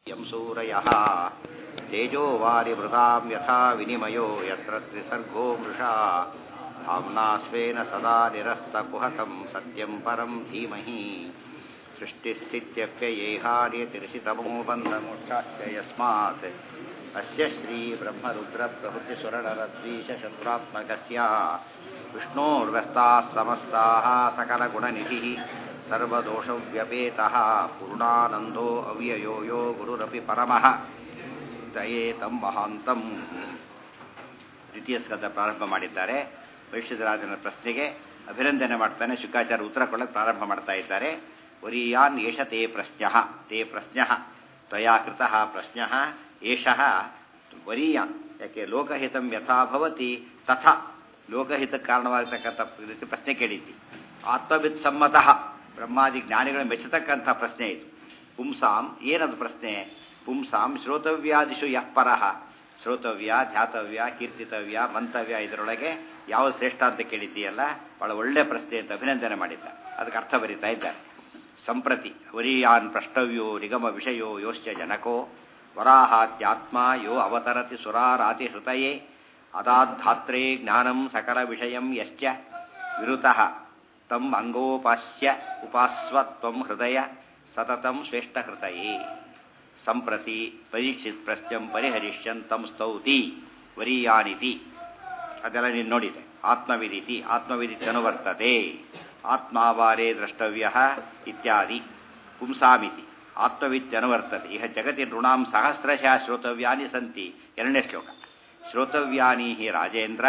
यं सूरयः तेजो वारिवृतां यथा विनिमयो यत्र त्रिसर्गो मृषा धाम्ना स्वेन सदा निरस्तकुहकं सत्यं परं धीमहि सृष्टिस्थित्यप्ययेहार्यतिर्षितमो बन्धमोक्षाश्च यस्मात् अस्य श्रीब्रह्मरुद्रप्रभृतिसुरनरद्वीशशत्रुरात्मकस्य विष्णोर्व्यस्ताः समस्ताः सकलगुणनिधिः सर्वदोषव्यपेतः पूर्णानन्दो ಅವ್ಯಯೋ ಯೋ ಗುರುರಪಿ ಪರಮಃ ದಯೇ ತಂ ಮಹಾಂತಂ ದ್ವಿತೀಯ ಸ್ಕಂದ ಪ್ರಾರಂಭ ಮಾಡಿದ್ದಾರೆ ವೈಶ್ಯರಾಜನ ಪ್ರಶ್ನೆಗೆ ಅಭಿನಂದನೆ ಮಾಡ್ತಾನೆ ಶುಕಾಚಾರ್ಯ ಉತ್ತರ ಕೊಡಕ್ಕೆ ಪ್ರಾರಂಭ ಮಾಡ್ತಾ ಇದ್ದಾರೆ ವರೀಯಾನ್ ಏಷ ತೇ ಪ್ರಶ್ನ ತೇ ಪ್ರಶ್ನ ತ್ವಯಾ ಕೃತ ಪ್ರಶ್ನ ಏಷಃ ವರೀಯಾನ್ ಯಾಕೆ ಲೋಕಹಿತಂ ಯಥಾ ಭವತಿ ತಥಾ ಲೋಕಹಿತಕ್ಕೆ ಕಾರಣವಾಗತಕ್ಕಂಥ ರೀತಿ ಪ್ರಶ್ನೆ ಕೇಳಿದ್ದಿ ಆತ್ಮವಿತ್ ಸಮ್ಮತಃ ಬ್ರಹ್ಮಾದಿ ಜ್ಞಾನಿಗಳ ಮೆಚ್ಚತಕ್ಕಂಥ ಪ್ರಶ್ನೆ ಇದು ಪುಂಸಾಂ ಏನದು ಪ್ರಶ್ನೆ ಪುಂಸಾಂ ಶ್ರೋತವ್ಯಾದಿಷು ಯಃ ಪರಃ ಶ್ರೋತವ್ಯ ಧ್ಯಾತವ್ಯ ಕೀರ್ತಿತವ್ಯ ಮಂತವ್ಯ ಇದರೊಳಗೆ ಯಾವ ಶ್ರೇಷ್ಠ ಅಂತ ಕೇಳಿದ್ದೀಯಲ್ಲ ಬಹಳ ಒಳ್ಳೆ ಪ್ರಶ್ನೆ ಅಂತ ಅಭಿನಂದನೆ ಮಾಡಿದ್ದ ಅದಕ್ಕೆ ಅರ್ಥ ಬರೀತಾ ಇದ್ದಾರೆ ಸಂಪ್ರತಿ ವರೀಯಾನ್ ಪ್ರಷ್ಟವ್ಯೋ ನಿಗಮ ವಿಷಯೋ ಯೋಶ್ಚ ಜನಕೋ ವರಾಹಾತ್ಯಾತ್ಮ ಯೋ ಅವತರತಿ ಸುರಾರಾತಿ ಹೃತಯೇ ಅದಾಧಾತ್ರೇ ಜ್ಞಾನಂ ಸಕಲ ವಿಷಯಂ ಯಶ್ಚ ವಿರುತಃ ತಂ ಅಂಗೋಪಾಸ್ಯ ಉಪಾಸ್ವತ್ವಂ ಹೃದಯ ಸತತಂ ಶ್ರೇಷ್ಠಕೃತಯೇ ಸಂಪ್ರತಿ ಪರೀಕ್ಷಿತ್ ಪ್ರಶ್ನಂ ಪರಿಹರಿಷ್ಯನ್ ತಂ ಸ್ತೌತಿ ವರೀಯಾನಿತಿ ಅದೆಲ್ಲ ನೀನು ನೋಡಿದೆ ಆತ್ಮವಿದಿತಿ ಆತ್ಮವಿದಿತ್ಯನುವರ್ತತೆ ಆತ್ಮಾವಾರೇ ದ್ರಷ್ಟವ್ಯ ಇತ್ಯಾದಿ ಪುಂಸಾಮಿತಿ ಆತ್ಮವಿತ್ಯನುವರ್ತತೆ ಇಹ ಜಗತಿ ನೃಣಾಂ ಸಹಸ್ರಶಃ ಶ್ರೋತವ್ಯಾನಿ ಸಂತಿ ಎರಡನೇ ಶ್ಲೋಕ ಶ್ರೋತವ್ಯಾನಿ ಹಿ ರಾಜೇಂದ್ರ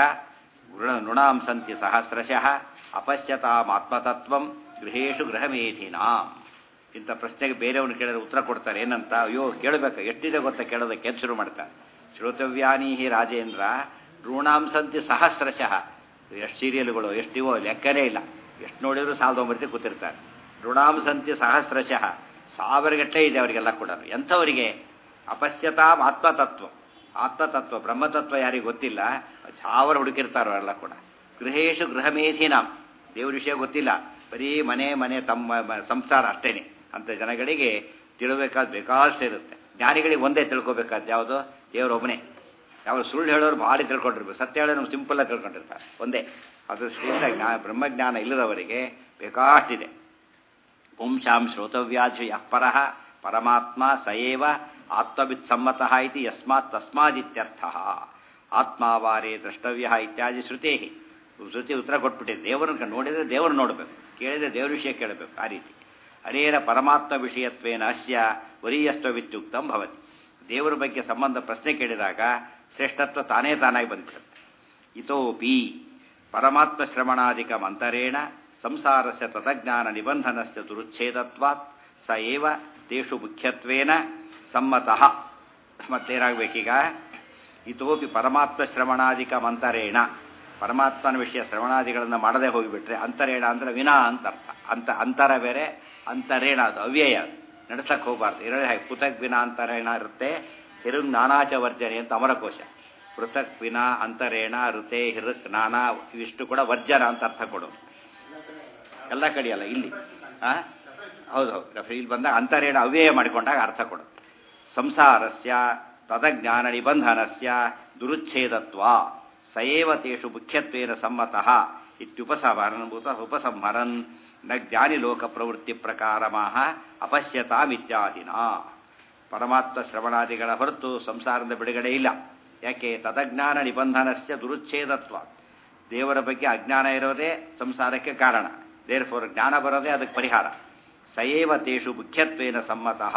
ನೃಣಾಂ ಸಂತಿ ಸಹಸ್ರಶಃ ಅಪಶ್ಯತಾಮಾತ್ಮತತ್ವಂ ಗೃಹೇಶು ಗೃಹಮೇಧಿನಾಂ ಇಂಥ ಪ್ರಶ್ನೆಗೆ ಬೇರೆಯವ್ನು ಕೇಳಿದ್ರೆ ಉತ್ತರ ಕೊಡ್ತಾರೆ ಏನಂತ ಅಯ್ಯೋ ಕೇಳಬೇಕು ಎಷ್ಟಿದೆ ಗೊತ್ತಾ ಕೇಳೋದಕ್ಕೆ ಅಂತ ಶುರು ಮಾಡ್ತಾರೆ ಶ್ರೋತವ್ಯಾನಿ ಹಿ ರಾಜೇಂದ್ರ ಋಣಾಂ ಸಂತಿ ಸಹಸ್ರಶಃ ಎಷ್ಟು ಸೀರಿಯಲ್ಗಳು ಎಷ್ಟಿವೋ ಲೆಕ್ಕನೇ ಇಲ್ಲ ಎಷ್ಟು ನೋಡಿದ್ರು ಸಾವಿರದ ಒಂಬತ್ತು ಕೂತಿರ್ತಾರೆ ಋಣಾಂ ಸಂತಿ ಸಹಸ್ರಶಃ ಸಾವಿರಗಟ್ಟಲೆ ಇದೆ ಅವರಿಗೆಲ್ಲ ಕೂಡ ಎಂಥವರಿಗೆ ಅಪಶ್ಯತಾಂ ಆತ್ಮತತ್ವ ಆತ್ಮತತ್ವ ಬ್ರಹ್ಮತತ್ವ ಯಾರಿಗೆ ಗೊತ್ತಿಲ್ಲ ಸಾವಿರ ಹುಡುಕಿರ್ತಾರೋ ಎಲ್ಲ ಕೂಡ ಗೃಹೇಶು ಗೃಹಮೇಧಿನಾಂ ದೇವ್ರ ವಿಷಯ ಗೊತ್ತಿಲ್ಲ ಬರೀ ಮನೆ ಮನೆ ತಮ್ಮ ಸಂಸಾರ ಅಷ್ಟೇನೆ ಅಂತ ಜನಗಳಿಗೆ ತಿಳಬೇಕಾದ ಬೇಕಾದಷ್ಟು ಇರುತ್ತೆ ಜ್ಞಾನಿಗಳಿಗೆ ಒಂದೇ ತಿಳ್ಕೊಬೇಕಾದ ಯಾವುದು ದೇವರೊಬ್ಬನೇ ಯಾವ ಸುಳ್ಳು ಹೇಳೋರು ಭಾಳ ತಿಳ್ಕೊಂಡಿರ್ಬೇಕು ಸತ್ಯ ಹೇಳೋರು ನಾವು ಸಿಂಪಲ್ಲಾಗಿ ತಿಳ್ಕೊಂಡಿರ್ತಾರೆ ಒಂದೇ ಅದು ಶ್ರೇಷ್ಠ ಜ್ಞಾನ ಬ್ರಹ್ಮಜ್ಞಾನ ಇಲ್ಲದವರಿಗೆ ಬೇಕಾಷ್ಟಿದೆ ಪುಂಸಾಂ ಶ್ರೋತವ್ಯಾಧಿ ಪರಃ ಪರಮಾತ್ಮ ಸಯೇವ ಆತ್ಮವಿತ್ ಸಮ್ಮತಃ ಇತಿ ಯಸ್ಮಾತ್ ತಸ್ಮಾದಿತ್ಯರ್ಥ ಆತ್ಮಾವಾರೇ ದ್ರಷ್ಟವ್ಯ ಇತ್ಯಾದಿ ಶ್ರುತೇ ಶ್ರುತಿ ಉತ್ತರ ಕೊಟ್ಬಿಟ್ಟಿದೆ ದೇವರನ್ನ ನೋಡಿದರೆ ದೇವರು ನೋಡಬೇಕು ಕೇಳಿದರೆ ದೇವ್ರ ವಿಷಯ ಕೇಳಬೇಕು ಆ ರೀತಿ ಅನೇನ ಪರಮಾತ್ಮ ವಿಷಯತ್ವೇನ ಅಸ್ಯ ವರೀಯಸ್ತ್ವವಿತ್ಯುಕ್ತಂ ಭವತಿ ದೇವರ ಬಗ್ಗೆ ಸಂಬಂಧ ಪ್ರಶ್ನೆ ಕೇಳಿದಾಗ ಶ್ರೇಷ್ಠತ್ವ ತಾನೇ ತಾನಾಗಿ ಬಂದ್ಬಿಡುತ್ತೆ ಇತೋಪಿ ಪರಮಾತ್ಮ ಶ್ರವಣಾಧಿಕ ಮಂತರೇಣ ಸಂಸಾರಸ್ಯ ತತಜ್ಞಾನ ನಿಬಂಧನಸ್ಯ ದುರುಚ್ಛೇದತ್ವಾತ್ ಸ ಏವ ತೇಷು ಮುಖ್ಯತ್ವೇನ ಸಮ್ಮತಃ ಮತ್ತೇನಾಗಬೇಕೀಗ ಇತೋಪಿ ಪರಮಾತ್ಮ ಶ್ರವಣಾಧಿಕ ಮಂತರೇಣ ಪರಮಾತ್ಮನ ವಿಷಯ ಶ್ರವಣಾದಿಗಳನ್ನು ಮಾಡದೆ ಹೋಗಿಬಿಟ್ರೆ ಅಂತರೇಣ ಅಂದ್ರೆ ವಿನಾ ಅಂತ ಅರ್ಥ ಅಂತ ಅಂತರ ಬೇರೆ ಅಂತರೇಣ ಅದು ಅವ್ಯಯ ನಡೆಸಕ್ಕೆ ಹೋಗಬಾರ್ದು ಎರಡು ಹಾಗೆ ಪೃಥಕ್ ವಿನಾ ಅಂತರೇಣ ಇರುತ್ತೆ ಹಿರುಂಗ್ ನಾನಾಚ ವರ್ಜನೆ ಅಂತ ಅಮರಕೋಶ ಪೃಥಕ್ ವಿನಾ ಅಂತರೇಣ ಋತೆ ಹಿರುಕ್ ನಾನಾ ಇವಿಷ್ಟು ಕೂಡ ವರ್ಜನ ಅಂತ ಅರ್ಥ ಕೊಡು ಎಲ್ಲ ಕಡೆಯಲ್ಲ ಇಲ್ಲಿ ಆ ಹೌದು ಹೌದು ಇಲ್ಲಿ ಬಂದಾಗ ಅಂತರೇಣ ಅವ್ಯಯ ಮಾಡಿಕೊಂಡಾಗ ಅರ್ಥ ಕೊಡು ಸಂಸಾರಸ್ಯ ತದಜ್ಞಾನ ನಿಬಂಧನಸ್ಯ ದುರುಚ್ಛೇದತ್ವ ಸಯೇವ ತೇಷು ಮುಖ್ಯತ್ವೇನ ಸಮ್ಮತಃ ಇತ್ಯುಪಸಂಹರನ್ ಉಪಸಂಹರನ್ ನ ಜ್ಞಾನಿ ಲೋಕ ಪ್ರವೃತ್ತಿ ಪ್ರಕಾರಮಾಹ ಅಪಶ್ಯತಾಮಿತ್ಯಾದಿನ ಪರಮಾತ್ಮ ಶ್ರವಣಾದಿಗಳ ಹೊರತು ಸಂಸಾರದ ಬಿಡುಗಡೆ ಇಲ್ಲ ಯಾಕೆ ತದಜ್ಞಾನ ನಿಬಂಧನಸ್ಯ ದುರುಚ್ಛೇದತ್ವ ದೇವರ ಬಗ್ಗೆ ಅಜ್ಞಾನ ಇರೋದೇ ಸಂಸಾರಕ್ಕೆ ಕಾರಣ ದೇರ್ ಫೋರ್ ಜ್ಞಾನ ಬರೋದೇ ಅದಕ್ಕೆ ಪರಿಹಾರ ಸಯೇವ ತೇಷು ಮುಖ್ಯತ್ವೇನ ಸಮ್ಮತಃ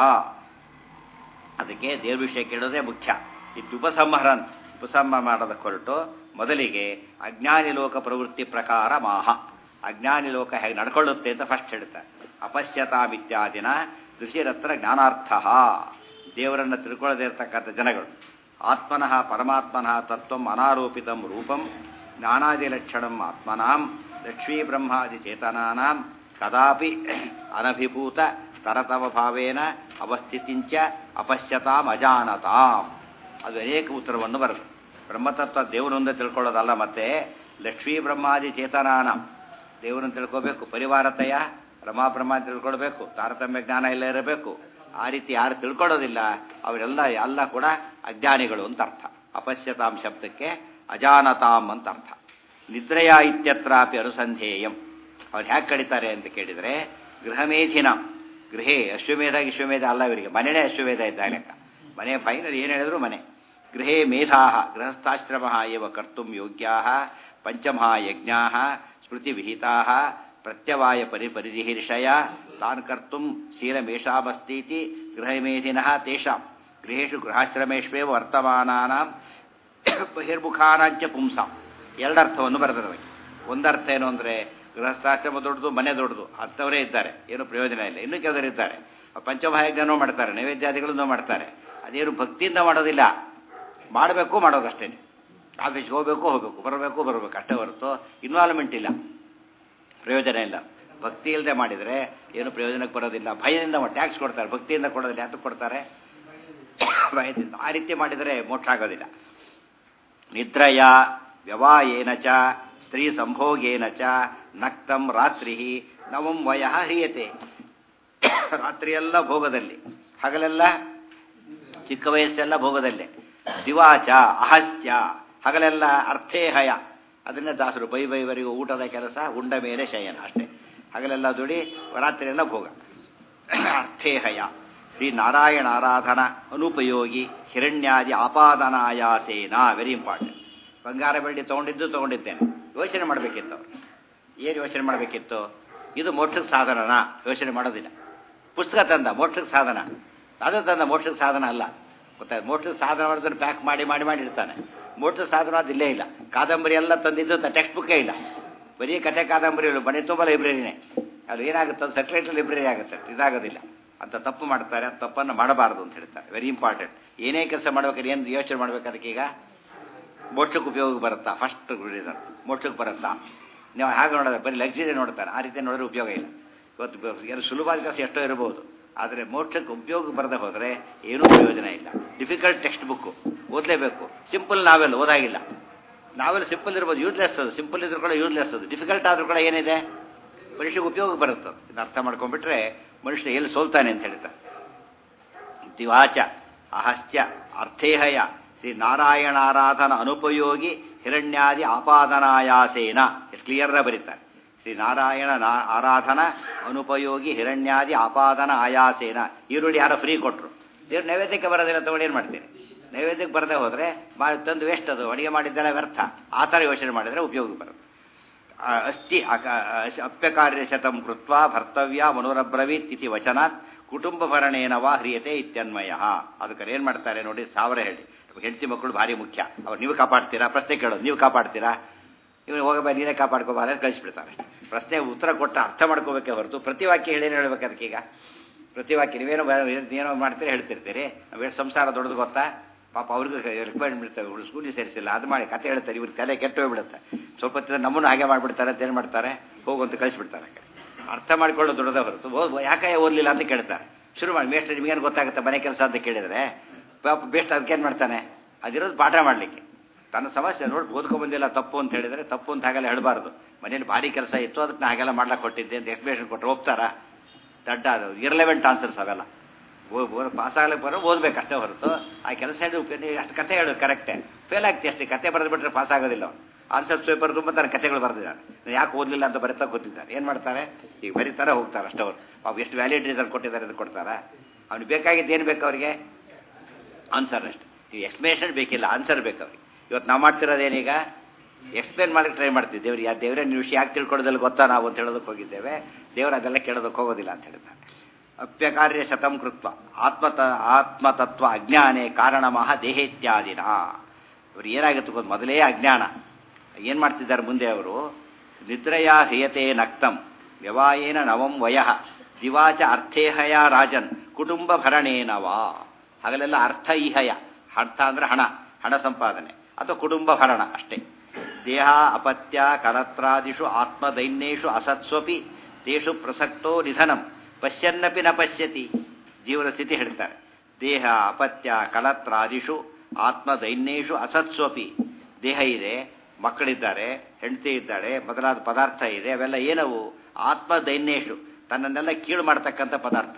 ಅದಕ್ಕೆ ದೇವ್ರ ವಿಷಯ ಕೇಳೋದೇ ಮುಖ್ಯ ಇದು ಉಪಸಂಹರನ್ ಉಪಸಂಹ ಮಾಡೋದಕ್ಕೆ ಹೊರಟು ಮೊದಲಿಗೆ ಅಜ್ಞಾನಿ ಲೋಕ ಪ್ರವೃತ್ತಿ ಪ್ರಕಾರ ಮಾಹ ಅಜ್ಞಾನಿ ಲೋಕ ಹೇಗೆ ನಡ್ಕೊಳ್ಳುತ್ತೆ ಅಂತ ಫಸ್ಟ್ ಹೇಳ್ತಾರೆ ಅಪಶ್ಯತಾಮಿತ್ಯಾದಿನ ಋಷಿರತ್ರ ಜ್ಞಾನಾರ್ಥ ದೇವರನ್ನು ತಿಳ್ಕೊಳ್ಳದೇ ಇರತಕ್ಕಂಥ ಜನಗಳು ಆತ್ಮನಃ ಪರಮಾತ್ಮನಃ ತತ್ವಂ ಅನಾರೋಪಿತಂ ರೂಪಂ ಜ್ಞಾನಾದಿ ಲಕ್ಷಣಂ ಆತ್ಮನಾಂ ಲಕ್ಷ್ಮೀ ಬ್ರಹ್ಮಾದಿ ಚೇತನಾನಾಂ ಕದಾಪಿ ಅನಭಿಭೂತ ತರತವ ಭಾವೇನ ಅವಸ್ಥಿತಿಂಚ ಅಪಶ್ಯತಾಂ ಅಜಾನತಾಂ ಅದು ಅನೇಕ ಉತ್ತರವನ್ನು ಬರುತ್ತೆ ಬ್ರಹ್ಮತತ್ವ ದೇವರೊಂದೇ ತಿಳ್ಕೊಳ್ಳೋದಲ್ಲ ಮತ್ತೆ ಲಕ್ಷ್ಮೀ ಬ್ರಹ್ಮಾದಿ ಚೇತನಾನ ದೇವರನ್ನು ತಿಳ್ಕೋಬೇಕು ಪರಿವಾರತಯ ರಮಾ ಬ್ರಹ್ಮ ತಿಳ್ಕೊಳ್ಬೇಕು ತಾರತಮ್ಯ ಜ್ಞಾನ ಎಲ್ಲ ಇರಬೇಕು ಆ ರೀತಿ ಯಾರು ತಿಳ್ಕೊಳ್ಳೋದಿಲ್ಲ ಅವರೆಲ್ಲ ಎಲ್ಲ ಕೂಡ ಅಜ್ಞಾನಿಗಳು ಅಂತ ಅರ್ಥ ಅಪಶ್ಯತಾಂ ಶಬ್ದಕ್ಕೆ ಅಜಾನತಾಂ ಅಂತ ಅರ್ಥ ನಿದ್ರೆಯ ಇತ್ಯತ್ರಾಪಿ ಅನುಸಂಧೇಯಂ ಅವ್ರು ಹ್ಯಾಕೆ ಕಡಿತಾರೆ ಅಂತ ಕೇಳಿದರೆ ಗೃಹಮೇಧಿನ ಗೃಹೇ ಅಶ್ವಮೇಧ ವಿಶ್ವಮೇಧ ಅಲ್ಲ ಇವರಿಗೆ ಮನೆಯೇ ಅಶ್ವಮೇಧ ಇದ್ದ ಲೆಕ್ಕ ಮನೆ ಫೈನಲ್ ಏನು ಹೇಳಿದ್ರು ಮನೆ ಗೃಹೇ ಮೇಧಾ ಗೃಹಸ್ಥಾಶ್ರಮ ಇವ ಕರ್ತು ಯೋಗ್ಯಾ ಪಂಚಮಾ ಯಜ್ಞಾ ಸ್ಮೃತಿವಿಹಿತಾ ಪ್ರತ್ಯವಾಯ ಪರಿ ಪರಿಧಿರ್ಷಯ ತಾನ್ ಕರ್ತು ಶೀಲಮೇಷಾಮಸ್ತೀತಿ ಗೃಹಮೇಧಿನಃ ತೇಷಾಂ ಗೃಹೇಶು ಗೃಹಾಶ್ರಮೇಶ್ವೇವ ವರ್ತಮಾನಾನಾಂ ಬಹಿರ್ಮುಖಾನಾಂಚ ಪುಂಸಾಂ ಎರಡರ್ಥವನ್ನು ಬರೆದಿರಬೇಕು ಒಂದರ್ಥ ಏನು ಅಂದರೆ ಗೃಹಸ್ಥಾಶ್ರಮ ದೊಡ್ಡದು ಮನೆ ದೊಡ್ಡದು ಅಂಥವರೇ ಇದ್ದಾರೆ ಏನು ಪ್ರಯೋಜನ ಇಲ್ಲ ಇನ್ನೂ ಕೆಲವರು ಇದ್ದಾರೆ ಪಂಚಮಹಾಯಜ್ಞನೂ ಮಾಡ್ತಾರೆ ನೈವೇದ್ಯಾದಿಗಳನ್ನು ಮಾಡ್ತಾರೆ ಅದೇನು ಭಕ್ತಿಯಿಂದ ಮಾಡೋದಿಲ್ಲ ಮಾಡಬೇಕು ಮಾಡೋದಷ್ಟೇ ಆಫೀಸ್ಗೆ ಹೋಗಬೇಕು ಹೋಗಬೇಕು ಬರಬೇಕು ಬರಬೇಕು ಅಷ್ಟೇ ಹೊರತು ಇನ್ವಾಲ್ವ್ಮೆಂಟ್ ಇಲ್ಲ ಪ್ರಯೋಜನ ಇಲ್ಲ ಭಕ್ತಿ ಇಲ್ಲದೆ ಮಾಡಿದರೆ ಏನು ಪ್ರಯೋಜನಕ್ಕೆ ಬರೋದಿಲ್ಲ ಭಯದಿಂದ ಟ್ಯಾಕ್ಸ್ ಕೊಡ್ತಾರೆ ಭಕ್ತಿಯಿಂದ ಕೊಡೋದಿಲ್ಲ ಯಾತಕ್ಕೆ ಕೊಡ್ತಾರೆ ಭಯದಿಂದ ಆ ರೀತಿ ಮಾಡಿದರೆ ಮೋಕ್ಷ ಆಗೋದಿಲ್ಲ ನಿದ್ರಯ ವ್ಯವಾಯೇನ ಚ ಸ್ತ್ರೀ ಸಂಭೋಗೇನ ಚ ನಕ್ತಂ ರಾತ್ರಿ ನವಂ ವಯ ಹ್ರಿಯತೆ ರಾತ್ರಿಯೆಲ್ಲ ಭೋಗದಲ್ಲಿ ಹಗಲೆಲ್ಲ ಚಿಕ್ಕ ವಯಸ್ಸೆಲ್ಲ ಭೋಗದಲ್ಲೇ ದಿವಾಚ ಅಹಸ್ತ್ಯ ಹಗಲೆಲ್ಲ ಅರ್ಥೇಹಯ ಅದನ್ನೇ ದಾಸರು ಬೈ ಬೈವರಿಗೂ ಊಟದ ಕೆಲಸ ಉಂಡ ಮೇಲೆ ಶಯನ ಅಷ್ಟೇ ಹಗಲೆಲ್ಲ ದುಡಿ ರಾತ್ರಿಯೆಲ್ಲ ಭೋಗ ಅರ್ಥೇಹಯ ಶ್ರೀ ನಾರಾಯಣ ಆರಾಧನ ಅನುಪಯೋಗಿ ಹಿರಣ್ಯಾದಿ ಆಪಾದನಾಯಾಸೇನ ವೆರಿ ಇಂಪಾರ್ಟೆಂಟ್ ಬಂಗಾರ ಬೆಳ್ಳಿ ತೊಗೊಂಡಿದ್ದು ತೊಗೊಂಡಿದ್ದೇನೆ ಯೋಚನೆ ಮಾಡಬೇಕಿತ್ತು ಅವರು ಏನು ಯೋಚನೆ ಮಾಡಬೇಕಿತ್ತು ಇದು ಮೋಕ್ಷಕ್ಕೆ ಸಾಧನನಾ ಯೋಚನೆ ಮಾಡೋದಿಲ್ಲ ಪುಸ್ತಕ ತಂದ ಮೋಕ್ಷಕ್ಕೆ ಸಾಧನ ಅದು ತಂದ ಮೋಕ್ಷಕ್ಕೆ ಸಾಧನ ಅಲ್ಲ ಗೊತ್ತಾಯ್ತು ಮೋಕ್ಷಕ್ಕೆ ಸಾಧನ ಮಾಡಿದ್ರೆ ಪ್ಯಾಕ್ ಮಾಡಿ ಮಾಡಿ ಮಾಡಿ ಇಡ್ತಾನೆ ಮೋಕ್ಷ ಸಾಧನ ಅದು ಇಲ್ಲೇ ಇಲ್ಲ ಕಾದಂಬರಿ ಎಲ್ಲ ತಂದಿದ್ದು ಟೆಕ್ಸ್ಟ್ ಬುಕ್ಕೇ ಇಲ್ಲ ಬರೀ ಕತೆ ಕಾದಂಬರಿ ಮನೆ ತುಂಬ ಲೈಬ್ರರಿನೇ ಅದು ಏನಾಗುತ್ತೆ ಅದು ಸೆಕ್ರೆಟರಿ ಲೈಬ್ರರಿ ಆಗುತ್ತೆ ಇದಾಗೋದಿಲ್ಲ ಅಂತ ತಪ್ಪು ಮಾಡ್ತಾರೆ ಆ ತಪ್ಪನ್ನು ಮಾಡಬಾರದು ಅಂತ ಹೇಳ್ತಾರೆ ವೆರಿ ಇಂಪಾರ್ಟೆಂಟ್ ಏನೇ ಕೆಲಸ ಮಾಡ್ಬೇಕಾದ್ರೆ ಏನು ಯೋಚನೆ ಮಾಡ್ಬೇಕು ಅದಕ್ಕೆ ಈಗ ಮೋಕ್ಷಕ್ಕೆ ಉಪಯೋಗ ಬರುತ್ತಾ ಫಸ್ಟ್ ರೀಸನ್ ಮೋಕ್ಷಕ್ಕೆ ಬರುತ್ತಾ ನೀವು ಹಾಗೆ ನೋಡೋದು ಬರೀ ಲಕ್ಸುರಿ ನೋಡ್ತಾರೆ ಆ ರೀತಿ ನೋಡಿದ್ರೆ ಉಪಯೋಗ ಇಲ್ಲ ಇವತ್ತು ಏನು ಸುಲಭವಾದ ಕೆಲಸ ಎಷ್ಟೋ ಇರಬಹುದು ಆದರೆ ಮೋಕ್ಷಕ್ಕೆ ಉಪಯೋಗ ಬರದೆ ಹೋದರೆ ಏನೂ ಪ್ರಯೋಜನ ಇಲ್ಲ ಡಿಫಿಕಲ್ಟ್ ಟೆಕ್ಸ್ಟ್ ಬುಕ್ಕು ಓದಲೇಬೇಕು ಸಿಂಪಲ್ ನಾವೆಲ್ ಓದಾಗಿಲ್ಲ ನಾವೆಲ್ ಸಿಂಪಲ್ ಇರ್ಬೋದು ಯೂಸ್ಲೆಸ್ ಅದು ಸಿಂಪಲ್ ಇದ್ರೂ ಕೂಡ ಯೂಸ್ಲೆಸ್ ಅದು ಡಿಫಿಕಲ್ಟ್ ಆದರೂ ಕೂಡ ಏನಿದೆ ಮನುಷ್ಯಗೆ ಉಪಯೋಗ ಬರುತ್ತೆ ಇದನ್ನ ಅರ್ಥ ಮಾಡ್ಕೊಂಡ್ಬಿಟ್ರೆ ಮನುಷ್ಯ ಎಲ್ಲಿ ಸೋಲ್ತಾನೆ ಅಂತ ಹೇಳ್ತಾರೆ ದಿವಾಚ ಅಹಶ್ಚ ಅರ್ಥೇಹಯ ಶ್ರೀ ನಾರಾಯಣಾರಾಧನ ಅನುಪಯೋಗಿ ಹಿರಣ್ಯಾದಿ ಆಪಾದನಾಯಾಸೇನ ಎಷ್ಟು ಕ್ಲಿಯರ್ ಬರೀತಾರೆ ಶ್ರೀ ನಾರಾಯಣ ಆರಾಧನ ಅನುಪಯೋಗಿ ಹಿರಣ್ಯಾದಿ ಆಪಾದನ ಆಯಾಸೇನ ಈರುಳ್ಳಿ ಯಾರೋ ಫ್ರೀ ಕೊಟ್ಟರು ದೇವ್ರು ನೈವೇದ್ಯಕ್ಕೆ ಬರೋದಿಲ್ಲ ತಗೊಂಡು ಏನು ಮಾಡ್ತೀರಿ ನೈವೇದ್ಯಕ್ಕೆ ಬರದೆ ಹೋದರೆ ತಂದು ವೇಸ್ಟ್ ಅದು ಅಡುಗೆ ಮಾಡಿದ್ದೆಲ್ಲ ವ್ಯರ್ಥ ಆ ಥರ ಯೋಚನೆ ಮಾಡಿದರೆ ಉಪಯೋಗ ಬರುತ್ತೆ ಅಸ್ತಿ ಅಪ್ಯಕಾರ್ಯ ಶತಂ ಕೃತ್ವ ಭರ್ತವ್ಯ ಮನೋರಬ್ರವೀತ್ ಇತಿ ವಚನಾತ್ ಕುಟುಂಬ ಭರಣೇನವಾ ಹ್ರಿಯತೆ ಇತ್ಯನ್ಮಯ ಅದಕ್ಕೆ ಏನು ಮಾಡ್ತಾರೆ ನೋಡಿ ಸಾವಿರ ಹೇಳಿ ಹೆಂಡತಿ ಮಕ್ಕಳು ಭಾರಿ ಮುಖ್ಯ ಅವ್ರು ನೀವು ಕಾಪಾಡ್ತೀರಾ ಪ್ರಶ್ನೆ ಕೇಳೋದು ನೀವು ಕಾಪಾಡ್ತೀರಾ ಇವನು ಹೋಗಬಾರ ನೀನೇ ಕಾಪಾಡ್ಕೋಬಾರ ಅಂತ ಕಳಿಸ್ಬಿಡ್ತಾರೆ ಪ್ರಶ್ನೆ ಉತ್ತರ ಕೊಟ್ಟು ಅರ್ಥ ಮಾಡ್ಕೋಬೇಕೇ ಹೊರತು ಪ್ರತಿ ವಾಕ್ಯ ಹೇಳೇನು ಹೇಳ್ಬೇಕು ಅದಕ್ಕೀಗ ಪ್ರತಿ ವಾಕ್ಯ ನೀವೇನೋ ಏನೋ ಮಾಡ್ತೀರಿ ಹೇಳ್ತಿರ್ತೀರಿ ನಾವೇನು ಸಂಸಾರ ದೊಡ್ಡದು ಗೊತ್ತಾ ಪಾಪ ಅವ್ರಿಗೂ ರಿಕ್ವೈರ್ಮೆಂಟ್ ಇರ್ತವೆ ಸ್ಕೂಲಿಗೆ ಸೇರಿಸಿಲ್ಲ ಅದು ಮಾಡಿ ಕತೆ ಹೇಳ್ತಾರೆ ಇವ್ರ ತಲೆ ಕೆಟ್ಟು ಹೋಗ್ಬಿಡುತ್ತೆ ಸ್ವಲ್ಪ ಹೊತ್ತಿನ ನಮ್ಮನ್ನು ಹಾಗೆ ಮಾಡಿಬಿಡ್ತಾರೆ ಅಂತ ಏನು ಮಾಡ್ತಾರೆ ಹೋಗುವಂತ ಕಳಿಸ್ಬಿಡ್ತಾರೆ ಅರ್ಥ ಮಾಡಿಕೊಳ್ಳೋ ದೊಡ್ಡದ ಹೊರತು ಓದ್ ಯಾಕೆ ಓದಲಿಲ್ಲ ಅಂತ ಕೇಳ್ತಾರೆ ಶುರು ಮಾಡಿ ಮೇಷ್ಟ್ರೆ ನಿಮಗೇನು ಗೊತ್ತಾಗುತ್ತೆ ಮನೆ ಕೆಲಸ ಅಂತ ಕೇಳಿದರೆ ಪಾಪ ಬೇಸ್ಟ್ ಅದಕ್ಕೇನು ಮಾಡ್ತಾನೆ ಅದಿರೋದು ಪಾಠ ಮಾಡಲಿಕ್ಕೆ ತನ್ನ ಸಮಸ್ಯೆ ನೋಡಿ ಓದ್ಕೊಂಬಂದಿಲ್ಲ ತಪ್ಪು ಅಂತ ಹೇಳಿದರೆ ತಪ್ಪು ಅಂತ ಹಾಗೆಲ್ಲ ಹೇಳಬಾರ್ದು ಮನೇಲಿ ಭಾರಿ ಕೆಲಸ ಇತ್ತು ಅದಕ್ಕೆ ನಾ ಹಾಗೆಲ್ಲ ಮಾಡ್ಲಾಕ್ ಕೊಟ್ಟಿದ್ದೆ ಅಂತ ಎಕ್ಸ್ಪ್ಲೇಷನ್ ಕೊಟ್ಟರೆ ಹೋಗ್ತಾರಾ ದಡ್ಡ ಅದು ಇರ್ಲೆವೆಂಟ್ ಆನ್ಸರ್ಸ್ ಅವೆಲ್ಲ ಪಾಸ್ ಆಗ್ಲಿಕ್ಕೆ ಬರೋ ಓದ್ಬೇಕು ಅಷ್ಟೇ ಹೊರತು ಆ ಕೆಲಸ ಹೇಳಿ ಅಷ್ಟು ಕತೆ ಹೇಳೋದು ಕರೆಕ್ಟೇ ಫೇಲ್ ಆಗ್ತಿ ಅಷ್ಟೇ ಕತೆ ಬರೆದು ಬಿಟ್ರೆ ಪಾಸ್ ಆಗೋದಿಲ್ಲ ಆನ್ಸರ್ ಪೇಪರ್ ತುಂಬ ತನ್ನ ಕತೆಗಳು ಬರೆದಿದ್ದಾರೆ ಯಾಕೆ ಓದಲಿಲ್ಲ ಅಂತ ಬರೀತಾ ಗೊತ್ತಿದ್ದಾರೆ ಏನು ಮಾಡ್ತಾರೆ ಈಗ ಬರೀತಾರೆ ಹೋಗ್ತಾರೆ ಅಷ್ಟವರು ಅವ್ರು ಎಷ್ಟು ವ್ಯಾಲಿಡ್ ರೀಸನ್ ಕೊಟ್ಟಿದ್ದಾರೆ ಅಂತ ಕೊಡ್ತಾರಾ ಅವ್ನಿಗೆ ಬೇಕಾಗಿದ್ದು ಏನು ಬೇಕು ಅವರಿಗೆ ಆನ್ಸರ್ ಅಷ್ಟೇ ಈಗ ಎಕ್ಸ್ಪ್ಲೇಷನ್ ಬೇಕಿಲ್ಲ ಆನ್ಸರ್ ಬೇಕು ಅವ್ರಿಗೆ ಇವತ್ತು ನಾವು ಮಾಡ್ತಿರೋದೇನೀಗ ಎಕ್ಸ್ಪ್ಲೇನ್ ಮಾಡಕ್ಕೆ ಟ್ರೈ ಮಾಡ್ತೀವಿ ದೇವ್ರಿಗೆ ಯಾ ದೇವರೇ ನೀವು ವಿಷಯ ಯಾಕೆ ತಿಳ್ಕೊಳ್ಳೋದಲ್ಲಿ ಗೊತ್ತಾ ನಾವು ಅಂತ ಹೇಳೋದಕ್ಕೆ ಹೋಗಿದ್ದೇವೆ ದೇವರು ಅದೆಲ್ಲ ಕೇಳೋದಕ್ಕೆ ಹೋಗೋದಿಲ್ಲ ಅಂತ ಹೇಳ್ತಾರೆ ಅಪ್ಯಕಾರ್ಯ ಶತಂ ಕೃತ್ವ ಆತ್ಮತ ಆತ್ಮತತ್ವ ಅಜ್ಞಾನೇ ಕಾರಣಮಃ ದೇಹೇತ್ಯಾದಿನ ಇವರು ಏನಾಗುತ್ತೆ ಗೊತ್ತು ಮೊದಲೇ ಅಜ್ಞಾನ ಏನು ಮಾಡ್ತಿದ್ದಾರೆ ಮುಂದೆ ಅವರು ನಿದ್ರೆಯ ಹ್ರಿಯತೆ ನಕ್ತಂ ವ್ಯವಾಯೇನ ನವಂ ವಯಃ ದಿವಾಚ ಅರ್ಥೇಹಯ ರಾಜನ್ ಕುಟುಂಬ ಭರಣೇನವಾ ಹಾಗಲೆಲ್ಲ ಅರ್ಥ ಇಹಯ ಅರ್ಥ ಅಂದ್ರೆ ಹಣ ಹಣ ಸಂಪಾದನೆ ಅಥವಾ ಕುಟುಂಬ ಭರಣ ಅಷ್ಟೇ ದೇಹ ಅಪತ್ಯ ಕಲತ್ರಾದಿಷು ಆತ್ಮದೈನ್ಯೇಷು ಅಸತ್ಸ್ವಪಿ ತೇಷು ಪ್ರಸಕ್ತೋ ನಿಧನಂ ಪಶ್ಯನ್ನಪಿ ನ ಪಶ್ಯತಿ ಜೀವನ ಸ್ಥಿತಿ ಹೇಳ್ತಾರೆ ದೇಹ ಅಪತ್ಯ ಕಲತ್ರಾದಿಷು ಆತ್ಮದೈನ್ಯೇಷು ಅಸತ್ಸ್ವಪಿ ದೇಹ ಇದೆ ಮಕ್ಕಳಿದ್ದಾರೆ ಹೆಂಡತಿ ಇದ್ದಾಳೆ ಮೊದಲಾದ ಪದಾರ್ಥ ಇದೆ ಅವೆಲ್ಲ ಏನವು ಆತ್ಮದೈನ್ಯೇಷು ತನ್ನನ್ನೆಲ್ಲ ಕೀಳು ಮಾಡ್ತಕ್ಕಂಥ ಪದಾರ್ಥ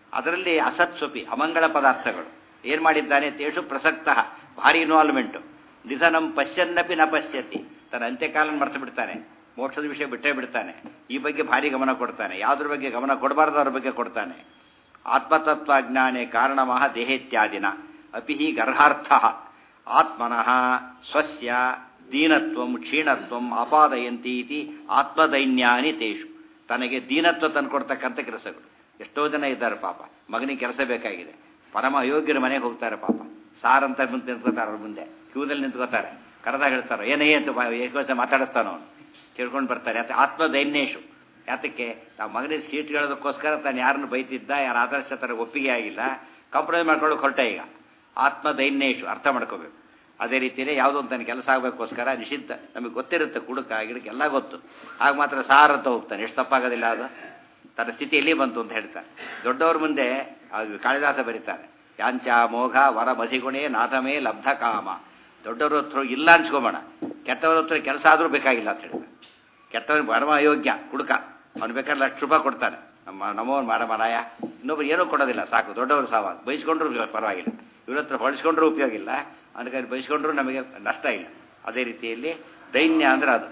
ಅದರಲ್ಲಿ ಅಸತ್ಸ್ವಪಿ ಅಮಂಗಳ ಪದಾರ್ಥಗಳು ಏನು ಮಾಡಿದ್ದಾನೆ ತೇಷು ಪ್ರಸಕ್ತ ಭಾರಿ ಇನ್ವಾಲ್ವ್ಮೆಂಟು ನಿಧನಂ ಪಶ್ಯನ್ನಪಿ ನ ಪಶ್ಯತಿ ತನ್ನ ಅಂತ್ಯಕಾಲನ ಮರ್ತು ಬಿಡ್ತಾನೆ ಮೋಕ್ಷದ ವಿಷಯ ಬಿಟ್ಟೇ ಬಿಡ್ತಾನೆ ಈ ಬಗ್ಗೆ ಭಾರಿ ಗಮನ ಕೊಡ್ತಾನೆ ಯಾವುದ್ರ ಬಗ್ಗೆ ಗಮನ ಕೊಡಬಾರ್ದು ಅವ್ರ ಬಗ್ಗೆ ಕೊಡ್ತಾನೆ ಆತ್ಮತತ್ವಜ್ಞಾನೇ ಕಾರಣಮಃ ದೇಹೇತ್ಯಾದಿನ ಅಪಿ ಹಿ ಗರ್ಹಾರ್ಥ ಆತ್ಮನಃ ಸ್ವಸ್ಯ ದೀನತ್ವಂ ಕ್ಷೀಣತ್ವಂ ಆಪಾದಯಂತಿ ಇತಿ ಆತ್ಮದೈನ್ಯಾನಿ ತೇಷು ತನಗೆ ದೀನತ್ವ ತಂದುಕೊಡ್ತಕ್ಕಂಥ ಕೆಲಸಗಳು ಎಷ್ಟೋ ಜನ ಇದ್ದಾರೆ ಪಾಪ ಮಗನಿಗೆ ಕೆಲಸ ಬೇಕಾಗಿದೆ ಪರಮ ಅಯೋಗ್ಯರ ಮನೆಗೆ ಹೋಗ್ತಾರೆ ಪಾಪ ಸಾರ್ ಅಂತ ಮುಂದೆ ನಿಂತ್ಕೋತಾರೆ ಅವ್ರ ಮುಂದೆ ಕ್ಯೂದಲ್ಲಿ ನಿಂತ್ಕೋತಾರೆ ಕರೆದಾಗ ಹೇಳ್ತಾರೆ ಏನೇ ಅಂತ ಏಕವಚನ ಮಾತಾಡಿಸ್ತಾನೋ ಅವನು ಕೇಳ್ಕೊಂಡು ಬರ್ತಾರೆ ಯಾತ ಆತ್ಮದೈನ್ಯೇಶು ಯಾತಕ್ಕೆ ತಾವು ಮಗನಿಗೆ ಸೀಟ್ ಹೇಳೋದಕ್ಕೋಸ್ಕರ ತಾನು ಯಾರನ್ನು ಬೈತಿದ್ದ ಯಾರ ಆದರ್ಶ ತರ ಒಪ್ಪಿಗೆ ಆಗಿಲ್ಲ ಕಾಂಪ್ರಮೈಸ್ ಮಾಡ್ಕೊಳ್ಳೋಕೆ ಹೊರಟ ಈಗ ಆತ್ಮದೈನ್ಯೇಶು ಅರ್ಥ ಮಾಡ್ಕೋಬೇಕು ಅದೇ ರೀತಿಯೇ ಯಾವುದೋ ಒಂದು ತನ್ನ ಕೆಲಸ ಆಗಬೇಕೋಸ್ಕರ ನಿಷಿದ್ಧ ನಮಗೆ ಗೊತ್ತಿರುತ್ತೆ ಕುಡುಕ ಗಿಡಕ್ಕೆ ಎಲ್ಲ ಗೊತ್ತು ಆಗ ಮಾತ್ರ ಸಾರ್ ಅಂತ ಹೋಗ್ತಾನೆ ಎಷ್ಟು ತಪ್ಪಾಗೋದಿಲ್ಲ ಅದು ತನ್ನ ಸ್ಥಿತಿ ಎಲ್ಲಿ ಬಂತು ಅಂತ ಹೇಳ್ತಾರೆ ದೊಡ್ಡವ್ರ ಮುಂದೆ ಅದು ಕಾಳಿದಾಸ ಬರೀತಾರೆ ಯಾಂಚ ಮೋಘ ವರ ಮಸಿಗುಣೆ ನಾಥಮೇ ಲಬ್ಧ ಕಾಮ ದೊಡ್ಡವ್ರ ಹತ್ರ ಇಲ್ಲ ಅನ್ಸ್ಕೊಬೇಡ ಕೆಟ್ಟವ್ರ ಹತ್ರ ಕೆಲಸ ಆದರೂ ಬೇಕಾಗಿಲ್ಲ ಅಂತ ಹೇಳ್ತಾರೆ ಕೆಟ್ಟವನು ಪರಮ ಅಯೋಗ್ಯ ಕುಡುಕ ಅವ್ನು ಬೇಕಾದ್ರೆ ಲಕ್ಷ ರೂಪಾಯಿ ಕೊಡ್ತಾನೆ ನಮ್ಮ ನಮೋ ಮಾಡ ಮರಾಯ ಇನ್ನೊಬ್ರು ಏನೂ ಕೊಡೋದಿಲ್ಲ ಸಾಕು ದೊಡ್ಡವರು ಸಾವ ಬೈಸ್ಕೊಂಡ್ರು ಪರವಾಗಿಲ್ಲ ಇವ್ರ ಹತ್ರ ಹೊಳಿಸ್ಕೊಂಡ್ರೂ ಉಪಯೋಗ ಇಲ್ಲ ಅವನ ಕೈ ಬೈಸ್ಕೊಂಡ್ರೂ ನಮಗೆ ನಷ್ಟ ಇಲ್ಲ ಅದೇ ರೀತಿಯಲ್ಲಿ ದೈನ್ಯ ಅಂದ್ರೆ ಅದು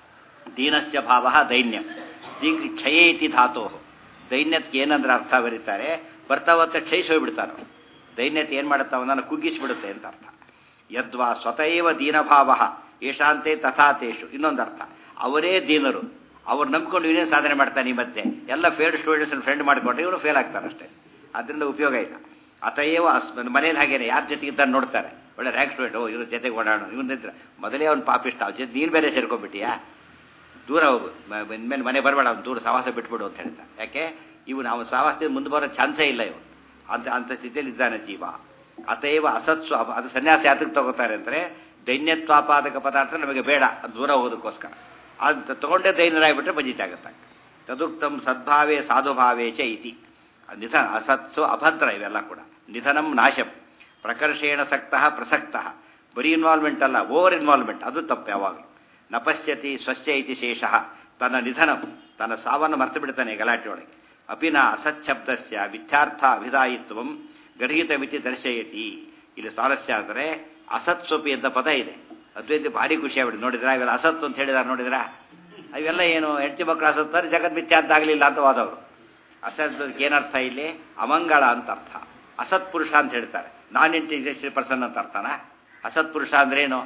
ದೀನಸ್ಯ ಭಾವ ದೈನ್ಯ ದೀಗ್ ಕ್ಷಯೇತಿ ಧಾತೋ ದೈನ್ಯಕ್ಕೆ ಏನಂದ್ರೆ ಅರ್ಥ ಬರೀತಾರೆ ಬರ್ತಾ ಬರ್ತಾ ಕ್ಷಯಿಸಿ ಹೋಗ್ಬಿಡ್ತಾನೆ ದೈನ್ಯತೆ ಏನು ಮಾಡುತ್ತಾ ಅವನನ್ನು ಕುಗ್ಗಿಸಿಬಿಡುತ್ತೆ ಅಂತ ಅರ್ಥ ಯದ್ವಾ ಸ್ವತಃವ ದೀನಭಾವ ಏಷಾಂತೆ ತಥಾತೇಶು ಇನ್ನೊಂದು ಅರ್ಥ ಅವರೇ ದೀನರು ಅವ್ರು ನಂಬ್ಕೊಂಡು ಇವನೇ ಸಾಧನೆ ಮಾಡ್ತಾನೆ ಈ ಮಧ್ಯೆ ಎಲ್ಲ ಫೇಲ್ಡ್ ಸ್ಟೂಡೆಂಟ್ಸ್ ಫ್ರೆಂಡ್ ಮಾಡಿಕೊಂಡ್ರೆ ಇವನು ಫೇಲ್ ಆಗ್ತಾನೆ ಅಷ್ಟೇ ಅದರಿಂದ ಉಪಯೋಗ ಇಲ್ಲ ಅತಯವ ಮನೇಲಿ ಹಾಗೇನೆ ಯಾರ ಜೊತೆಗೆ ಇದ್ದಾನೆ ನೋಡ್ತಾರೆ ಒಳ್ಳೆ ರ್ಯಾಂಕ್ ಸ್ಟೂಡೆಂಟ್ ಓ ಇವ್ರ ಜೊತೆಗೆ ಓಡಾಡೋ ಇವನಿದ್ರೆ ಮೊದಲೇ ಅವ್ನು ಪಾಪಿಷ್ಟ ಅವ್ನ ಜೊತೆ ನೀನು ಬೇರೆ ಸೇರ್ಕೊಂಡ್ಬಿಟ್ಟಿಯಾ ದೂರ ಹೋಗು ಇನ್ಮೇಲೆ ಮನೆ ಬರಬೇಡ ಅವ್ನು ದೂರ ಸವಾಸ ಬಿಟ್ಬಿಡು ಅಂತ ಹೇಳ್ತಾನೆ ಯಾಕೆ ಇವನು ಅವನ ಸವಾಸದಿಂದ ಮುಂದೆ ಬರೋ ಚಾನ್ಸೇ ಇಲ್ಲ ಇವನು ಅಂತ ಅಂಥ ಸ್ಥಿತಿಯಲ್ಲಿ ಇದ್ದಾನೆ ಜೀವ ಅತೈವ ಅಸತ್ಸು ಅದು ಸನ್ಯಾಸ ಯಾತಕ್ಕೆ ತಗೋತಾರೆ ಅಂದರೆ ದೈನ್ಯತ್ವಾಪಾದಕ ಪದಾರ್ಥ ನಮಗೆ ಬೇಡ ಅದು ದೂರ ಹೋಗೋದಕ್ಕೋಸ್ಕರ ಅದು ತಗೊಂಡೇ ದೈನ್ಯರಾಗ್ಬಿಟ್ರೆ ಬಜಿತ ಆಗುತ್ತೆ ತದುಕ್ತಂ ಸದ್ಭಾವೇ ಸಾಧುಭಾವೇ ಚ ಇತಿ ನಿಧನ ಅಸತ್ಸು ಅಭದ್ರ ಇವೆಲ್ಲ ಕೂಡ ನಿಧನಂ ನಾಶಂ ಪ್ರಕರ್ಷೇಣ ಸಕ್ತಃ ಪ್ರಸಕ್ತಃ ಬರೀ ಇನ್ವಾಲ್ವ್ಮೆಂಟ್ ಅಲ್ಲ ಓವರ್ ಇನ್ವಾಲ್ವ್ಮೆಂಟ್ ಅದು ತಪ್ಪು ಯಾವಾಗಲೂ ನಪಶ್ಯತಿ ಸ್ವಸ್ಯ ಇತಿ ಶೇಷ ತನ್ನ ನಿಧನ ತನ್ನ ಸಾವನ್ನು ಮರ್ತು ಬಿಡ್ತಾನೆ ಗಲಾಟೆ ಒಳಗೆ ಅಪಿನ ಅಸಚ್ಛಬ್ದಸ್ಯ ಮಿಥ್ಯಾರ್ಥ ಅಭಿದಾಯಿತ್ವಂ ಗರ್ಹಿತ ಮಿತಿ ದರ್ಶಯತಿ ಇಲ್ಲಿ ಸ್ವಾರಸ್ಯ ಅಂದರೆ ಅಸತ್ಸ್ವಪಿ ಅಂತ ಪದ ಇದೆ ಅದ್ವೈತ ಭಾರಿ ಖುಷಿ ಆಗ್ಬಿಡಿ ನೋಡಿದ್ರ ಇವೆಲ್ಲ ಅಸತ್ತು ಅಂತ ಹೇಳಿದಾರೆ ನೋಡಿದ್ರ ಅವೆಲ್ಲ ಏನು ಹೆಂಡತಿ ಮಕ್ಕಳು ಅಸತ್ತಾರೆ ಜಗತ್ ಮಿಥ್ಯಾ ಅಂತ ಆಗಲಿಲ್ಲ ಅಂತ ವಾದವರು ಅಸತ್ ಏನರ್ಥ ಇಲ್ಲಿ ಅಮಂಗಳ ಅಂತ ಅರ್ಥ ಅಸತ್ ಪುರುಷ ಅಂತ ಹೇಳ್ತಾರೆ ನಾನ್ ಇಂಟೆಲಿಜೆನ್ಸ್ ಪರ್ಸನ್ ಅಂತ ಅರ್ಥನಾ ಅಸತ್ ಪುರುಷ ಅಂದ್ರೇನು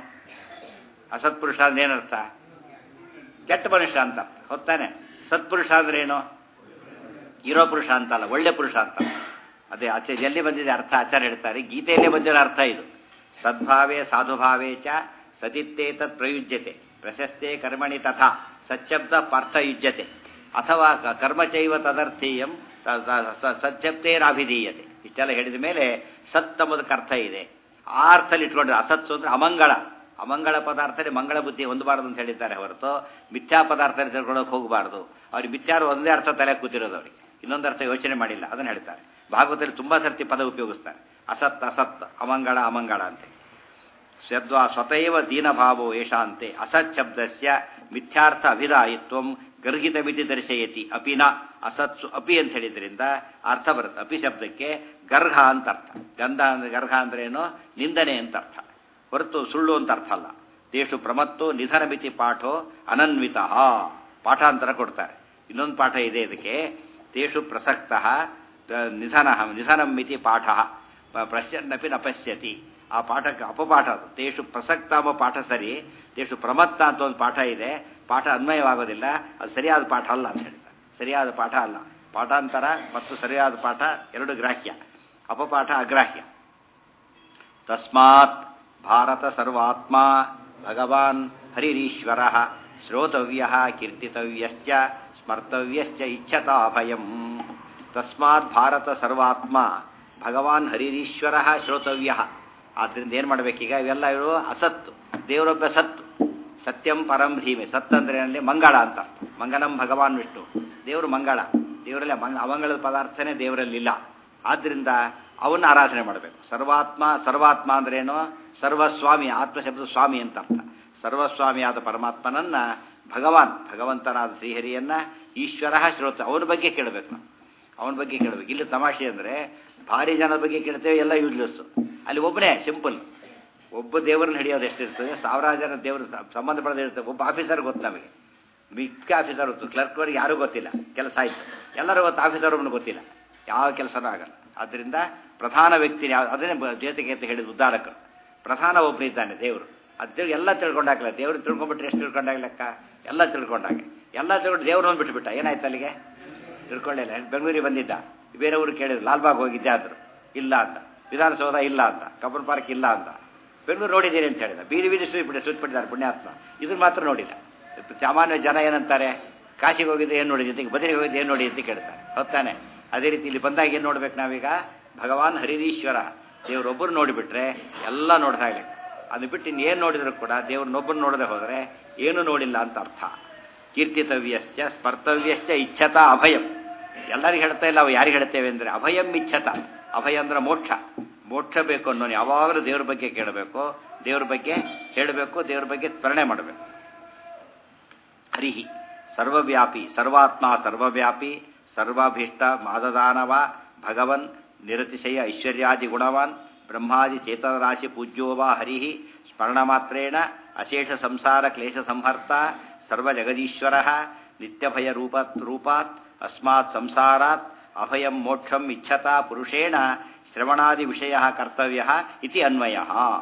ಅಸತ್ ಪುರುಷ ಅಂದ್ರೆ ಏನರ್ಥ ಕೆಟ್ಟ ಮನುಷ್ಯ ಅಂತ ಹೊತ್ತಾನೆ ಸತ್ಪುರುಷ ಅಂದ್ರೇನು ಇರೋ ಪುರುಷ ಅಂತಲ್ಲ ಒಳ್ಳೆ ಪುರುಷ ಅಂತ ಅದೇ ಆಚೆ ಎಲ್ಲಿ ಬಂದಿದೆ ಅರ್ಥ ಆಚಾರ್ಯ ಹೇಳ್ತಾರೆ ಗೀತೆಯಲ್ಲೇ ಬಂದಿರೋ ಅರ್ಥ ಇದು ಸದ್ಭಾವೇ ಸಾಧುಭಾವೇ ಚ ಸತಿತ್ತೇ ತತ್ ಪ್ರಯುಜ್ಯತೆ ಪ್ರಶಸ್ತೆ ಕರ್ಮಣಿ ತಥಾ ಸಚ್ಛಬ್ದ ಪಾರ್ಥಯುಜ್ಯತೆ ಅಥವಾ ಕರ್ಮಚೈವ ತದರ್ಥೀಯಂ ಸಚ್ಛಬ್ದೇನಾಭಿಧೀಯತೆ ಇಷ್ಟೆಲ್ಲ ಹೇಳಿದ ಮೇಲೆ ಸತ್ ಎಂಬುದಕ್ಕೆ ಅರ್ಥ ಇದೆ ಆ ಅರ್ಥದಲ್ಲಿ ಇಟ್ಕೊಂಡ್ರೆ ಅಸತ್ಸು ಅಂದ್ರೆ ಅಮಂಗಳ ಅಮಂಗಳ ಪದಾರ್ಥನೇ ಮಂಗಳ ಬುದ್ಧಿ ಹೊಂದಬಾರದು ಅಂತ ಹೇಳಿದ್ದಾರೆ ಹೊರತು ಮಿಥ್ಯಾ ಪದಾರ್ಥ ತಿಳ್ಕೊಳ್ಳೋಕೆ ಹೋಗಬಾರ್ದು ಅವ್ರಿಗೆ ಮಿಥ್ಯಾರು ಒಂದೇ ಅರ್ಥ ತಲೆ ಕೂತಿರೋದು ಅವರಿಗೆ ಇನ್ನೊಂದು ಅರ್ಥ ಯೋಚನೆ ಮಾಡಿಲ್ಲ ಅದನ್ನು ಹೇಳ್ತಾರೆ ಭಾಗವತದಲ್ಲಿ ತುಂಬಾ ಸರ್ತಿ ಪದ ಉಪಯೋಗಿಸ್ತಾರೆ ಅಸತ್ ಅಸತ್ ಅಮಂಗಳ ಅಮಂಗಳ ಅಂತ ಸ್ಯದ್ವಾ ಸ್ವತೈವ ದೀನಭಾವೋ ಏಷಾಂತೆ ಅಸತ್ ಶಬ್ದಸ್ಯ ಮಿಥ್ಯಾರ್ಥ ಅಭಿದಾಯಿತ್ವಂ ಗರ್ಹಿತ ಮಿತಿ ದರ್ಶಯತಿ ಅಪಿನ ಅಸತ್ಸು ಅಪಿ ಅಂತ ಹೇಳಿದ್ರಿಂದ ಅರ್ಥ ಬರುತ್ತೆ ಅಪಿ ಶಬ್ದಕ್ಕೆ ಗರ್ಹ ಅಂತ ಅರ್ಥ ಗಂಧ ಅಂದ್ರೆ ಗರ್ಹ ಅಂದ್ರೆ ಏನು ನಿಂದನೆ ಅಂತ ಅರ್ಥ ಹೊರತು ಸುಳ್ಳು ಅಂತ ಅರ್ಥ ಅಲ್ಲ ದೇಶು ಪ್ರಮತ್ತು ನಿಧನ ಮಿತಿ ಪಾಠೋ ಅನನ್ವಿತ ಪಾಠಾಂತರ ಕೊಡ್ತಾರೆ ಇನ್ನೊಂದು ಪಾಠ ಇದೆ ಇದಕ್ಕೆ ತೇಷು ಪ್ರಸಕ್ತ ನಿಧನ ನಿಧನಂ ಮಿತಿ ಪಾಠ ಪಶ್ಯನ್ನಪಿ ನ ಪಶ್ಯತಿ ಆ ಪಾಠಕ್ಕೆ ಅಪಪಾಠ ಅದು ತೇಷು ಪ್ರಸಕ್ತ ಎಂಬ ಪಾಠ ಸರಿ ತೇಷು ಪ್ರಮತ್ತ ಅಂತ ಒಂದು ಪಾಠ ಇದೆ ಪಾಠ ಅನ್ವಯವಾಗೋದಿಲ್ಲ ಅದು ಸರಿಯಾದ ಪಾಠ ಅಲ್ಲ ಅಂತ ಹೇಳ್ತಾರೆ ಸರಿಯಾದ ಪಾಠ ಅಲ್ಲ ಪಾಠಾಂತರ ಮತ್ತು ಸರಿಯಾದ ಪಾಠ ಎರಡು ಗ್ರಾಹ್ಯ ಅಪಪಾಠ ಅಗ್ರಾಹ್ಯ ತಸ್ಮಾತ್ ಭಾರತ ಸರ್ವಾತ್ಮ ಭಗವಾನ್ ಹರಿರೀಶ್ವರ ಶ್ರೋತವ್ಯ ಕೀರ್ತಿತವ್ಯಶ್ಚ ಸ್ಮರ್ತವ್ಯಶ್ಚ ಇಚ್ಛತಾ ಭಯಂ ತಸ್ಮಾತ್ ಭಾರತ ಸರ್ವಾತ್ಮ ಭಗವಾನ್ ಹರಿರೀಶ್ವರ ಶ್ರೋತವ್ಯ ಆದ್ರಿಂದ ಏನು ಮಾಡಬೇಕೀಗ ಇವೆಲ್ಲ ಇವರು ಅಸತ್ತು ದೇವರೊಬ್ಬ ಸತ್ತು ಸತ್ಯಂ ಪರಂ ಧೀಮೆ ಸತ್ ಅಂದ್ರೆ ಏನಲ್ಲಿ ಮಂಗಳ ಅಂತ ಮಂಗಲಂ ಭಗವಾನ್ ವಿಷ್ಣು ದೇವರು ಮಂಗಳ ದೇವರಲ್ಲಿ ಮಂಗ ಅಮಂಗಳದ ಪದಾರ್ಥನೇ ದೇವರಲ್ಲಿಲ್ಲ ಆದ್ರಿಂದ ಅವನ್ನ ಆರಾಧನೆ ಮಾಡಬೇಕು ಸರ್ವಾತ್ಮ ಸರ್ವಾತ್ಮ ಅಂದ್ರೇನು ಸರ್ವಸ್ವಾಮಿ ಆತ್ಮಶಬ್ದ ಸ್ವಾಮಿ ಅಂತ ಅರ್ಥ ಸರ್ವಸ್ವಾಮಿಯಾದ ಪರಮಾತ್ಮನನ್ನ ಭಗವಾನ್ ಭಗವಂತನಾದ ಶ್ರೀಹರಿಯನ್ನ ಈಶ್ವರ ಶ್ರೋತ ಅವನ ಬಗ್ಗೆ ಕೇಳಬೇಕು ನಾವು ಅವನ ಬಗ್ಗೆ ಕೇಳಬೇಕು ಇಲ್ಲಿ ತಮಾಷೆ ಅಂದರೆ ಭಾರಿ ಜನದ ಬಗ್ಗೆ ಕೇಳ್ತೇವೆ ಎಲ್ಲ ಯೂಸ್ಲೆಸ್ಸು ಅಲ್ಲಿ ಒಬ್ಬನೇ ಸಿಂಪಲ್ ಒಬ್ಬ ದೇವರನ್ನ ಹಿಡಿಯೋದು ಎಷ್ಟಿರ್ತದೆ ಸಾವಿರಾರು ಜನ ದೇವರು ಸಂಬಂಧಪಡದೇ ಇರ್ತದೆ ಒಬ್ಬ ಆಫೀಸರ್ ಗೊತ್ತು ನಮಗೆ ಮಿಕ್ಕ ಆಫೀಸರ್ ಗೊತ್ತು ಕ್ಲರ್ಕ್ವರಿಗೆ ಯಾರೂ ಗೊತ್ತಿಲ್ಲ ಕೆಲಸ ಆಯಿತು ಎಲ್ಲರೂ ಗೊತ್ತು ಆಫೀಸರ್ ಒಬ್ಬನು ಗೊತ್ತಿಲ್ಲ ಯಾವ ಕೆಲಸನೂ ಆಗಲ್ಲ ಆದ್ದರಿಂದ ಪ್ರಧಾನ ವ್ಯಕ್ತಿ ಯಾವ ಅದನ್ನೇ ಬ- ಜೊತೆಗೆ ಅಂತ ಹೇಳಿದ ಉದ್ದಾರಕರು ಪ್ರಧಾನ ಒಬ್ಬನಿದ್ದಾನೆ ದೇವರು ಅದು ಎಲ್ಲ ತಿಳ್ಕೊಂಡಾಗಲ್ಲ ದೇವರು ತಿಳ್ಕೊಂಡ್ಬಿಟ್ರೆ ಎಷ್ಟು ತಿಳ್ಕೊಂಡಾಗ್ಲಕ್ಕ ಎಲ್ಲ ತಿಳ್ಕೊಂಡಾಗೆ ಎಲ್ಲ ತಿಳ್ಕೊಂಡು ದೇವ್ರನ್ನ ಬಿಟ್ಬಿಟ್ಟ ಏನಾಯ್ತು ಅಲ್ಲಿಗೆ ತಿಳ್ಕೊಳ್ಳಿಲ್ಲ ಬೆಂಗಳೂರಿಗೆ ಬಂದಿದ್ದ ಬೇರೆ ಊರು ಕೇಳಿದ್ರು ಲಾಲ್ಬಾಗ್ ಹೋಗಿದ್ದೆ ಆದ್ರು ಇಲ್ಲ ಅಂತ ವಿಧಾನಸೌಧ ಇಲ್ಲ ಅಂತ ಕಬ್ಬನ್ ಪಾರ್ಕ್ ಇಲ್ಲ ಅಂತ ಬೆಂಗಳೂರು ನೋಡಿದ್ದೀರಿ ಅಂತ ಹೇಳಿದ ಬೀದಿ ಬೀದಿ ಸುತ್ತಿಬಿಟ್ಟು ಸುತ್ತಿಬಿಟ್ಟಿದ್ದಾರೆ ಪುಣ್ಯಾತ್ಮ ಇದನ್ನ ಮಾತ್ರ ನೋಡಿಲ್ಲ ಸಾಮಾನ್ಯ ಜನ ಏನಂತಾರೆ ಕಾಶಿಗೆ ಹೋಗಿದ್ದು ಏನು ನೋಡಿದ್ದೆ ಬದಲಿಗೆ ಹೋಗಿದ್ದು ಏನು ನೋಡಿ ಅಂತ ಕೇಳ್ತಾರೆ ಹೊತ್ತಾನೆ ಅದೇ ರೀತಿ ಇಲ್ಲಿ ಬಂದಾಗ ಏನು ನೋಡ್ಬೇಕು ನಾವೀಗ ಭಗವಾನ್ ಹರಿರೀಶ್ವರ ದೇವರೊಬ್ಬರು ನೋಡಿಬಿಟ್ರೆ ಎಲ್ಲ ನೋಡ್ತಾ ಇಲ್ಲ ಅದು ಬಿಟ್ಟು ಇನ್ನೇನು ನೋಡಿದ್ರು ಕೂಡ ದೇವ್ರನ್ನೊಬ್ಬರು ನೋಡದೆ ಹೋದರೆ ಏನು ನೋಡಿಲ್ಲ ಅಂತ ಅರ್ಥ ಕೀರ್ತಿತವ್ಯಶ್ಚ ಸ್ಪರ್ತವ್ಯಶ್ಚ ಇಚ್ಛತ ಅಭಯಂ ಎಲ್ಲರಿಗೂ ಹೇಳ್ತಾ ಇಲ್ಲ ಅವು ಯಾರಿಗೆ ಹೇಳ್ತೇವೆ ಅಂದರೆ ಅಭಯಂ ಇಚ್ಛತ ಅಭಯ ಅಂದ್ರೆ ಮೋಕ್ಷ ಮೋಕ್ಷ ಬೇಕು ಅನ್ನೋನು ಯಾವಾಗಲೂ ದೇವ್ರ ಬಗ್ಗೆ ಕೇಳಬೇಕು ದೇವ್ರ ಬಗ್ಗೆ ಹೇಳಬೇಕು ದೇವ್ರ ಬಗ್ಗೆ ಸ್ಮರಣೆ ಮಾಡಬೇಕು ಹರಿಹಿ ಸರ್ವವ್ಯಾಪಿ ಸರ್ವಾತ್ಮ ಸರ್ವವ್ಯಾಪಿ ಸರ್ವಾಭೀಷ್ಟ ಮಾದದಾನವ ಭಗವನ್ ನಿರತಿಶಯ ಐಶ್ವರ್ಯಾದಿ ಗುಣವಾನ್ ಬ್ರಹ್ಮಾದಿ ಚೇತನರಾಶಿ ಪೂಜ್ಯೋ ವಾ ಹರಿಹಿ ಸ್ಮರಣಮಾತ್ರೇಣ ಅಶೇಷ ಸಂಸಾರ ಕ್ಲೇಶ ಸಂಹರ್ತ ಸರ್ವಜಗದೀಶ್ವರ ನಿತ್ಯಭಯ ರೂಪಾತ್ ರೂಪಾತ್ ಅಸ್ಮಾತ್ ಸಂಸಾರಾತ್ ಅಭಯಂ ಮೋಕ್ಷಂ ಇಚ್ಛತಾ ಪುರುಷೇಣ ಶ್ರವಣಾದಿ ವಿಷಯ ಕರ್ತವ್ಯ ಇತಿ ಅನ್ವಯ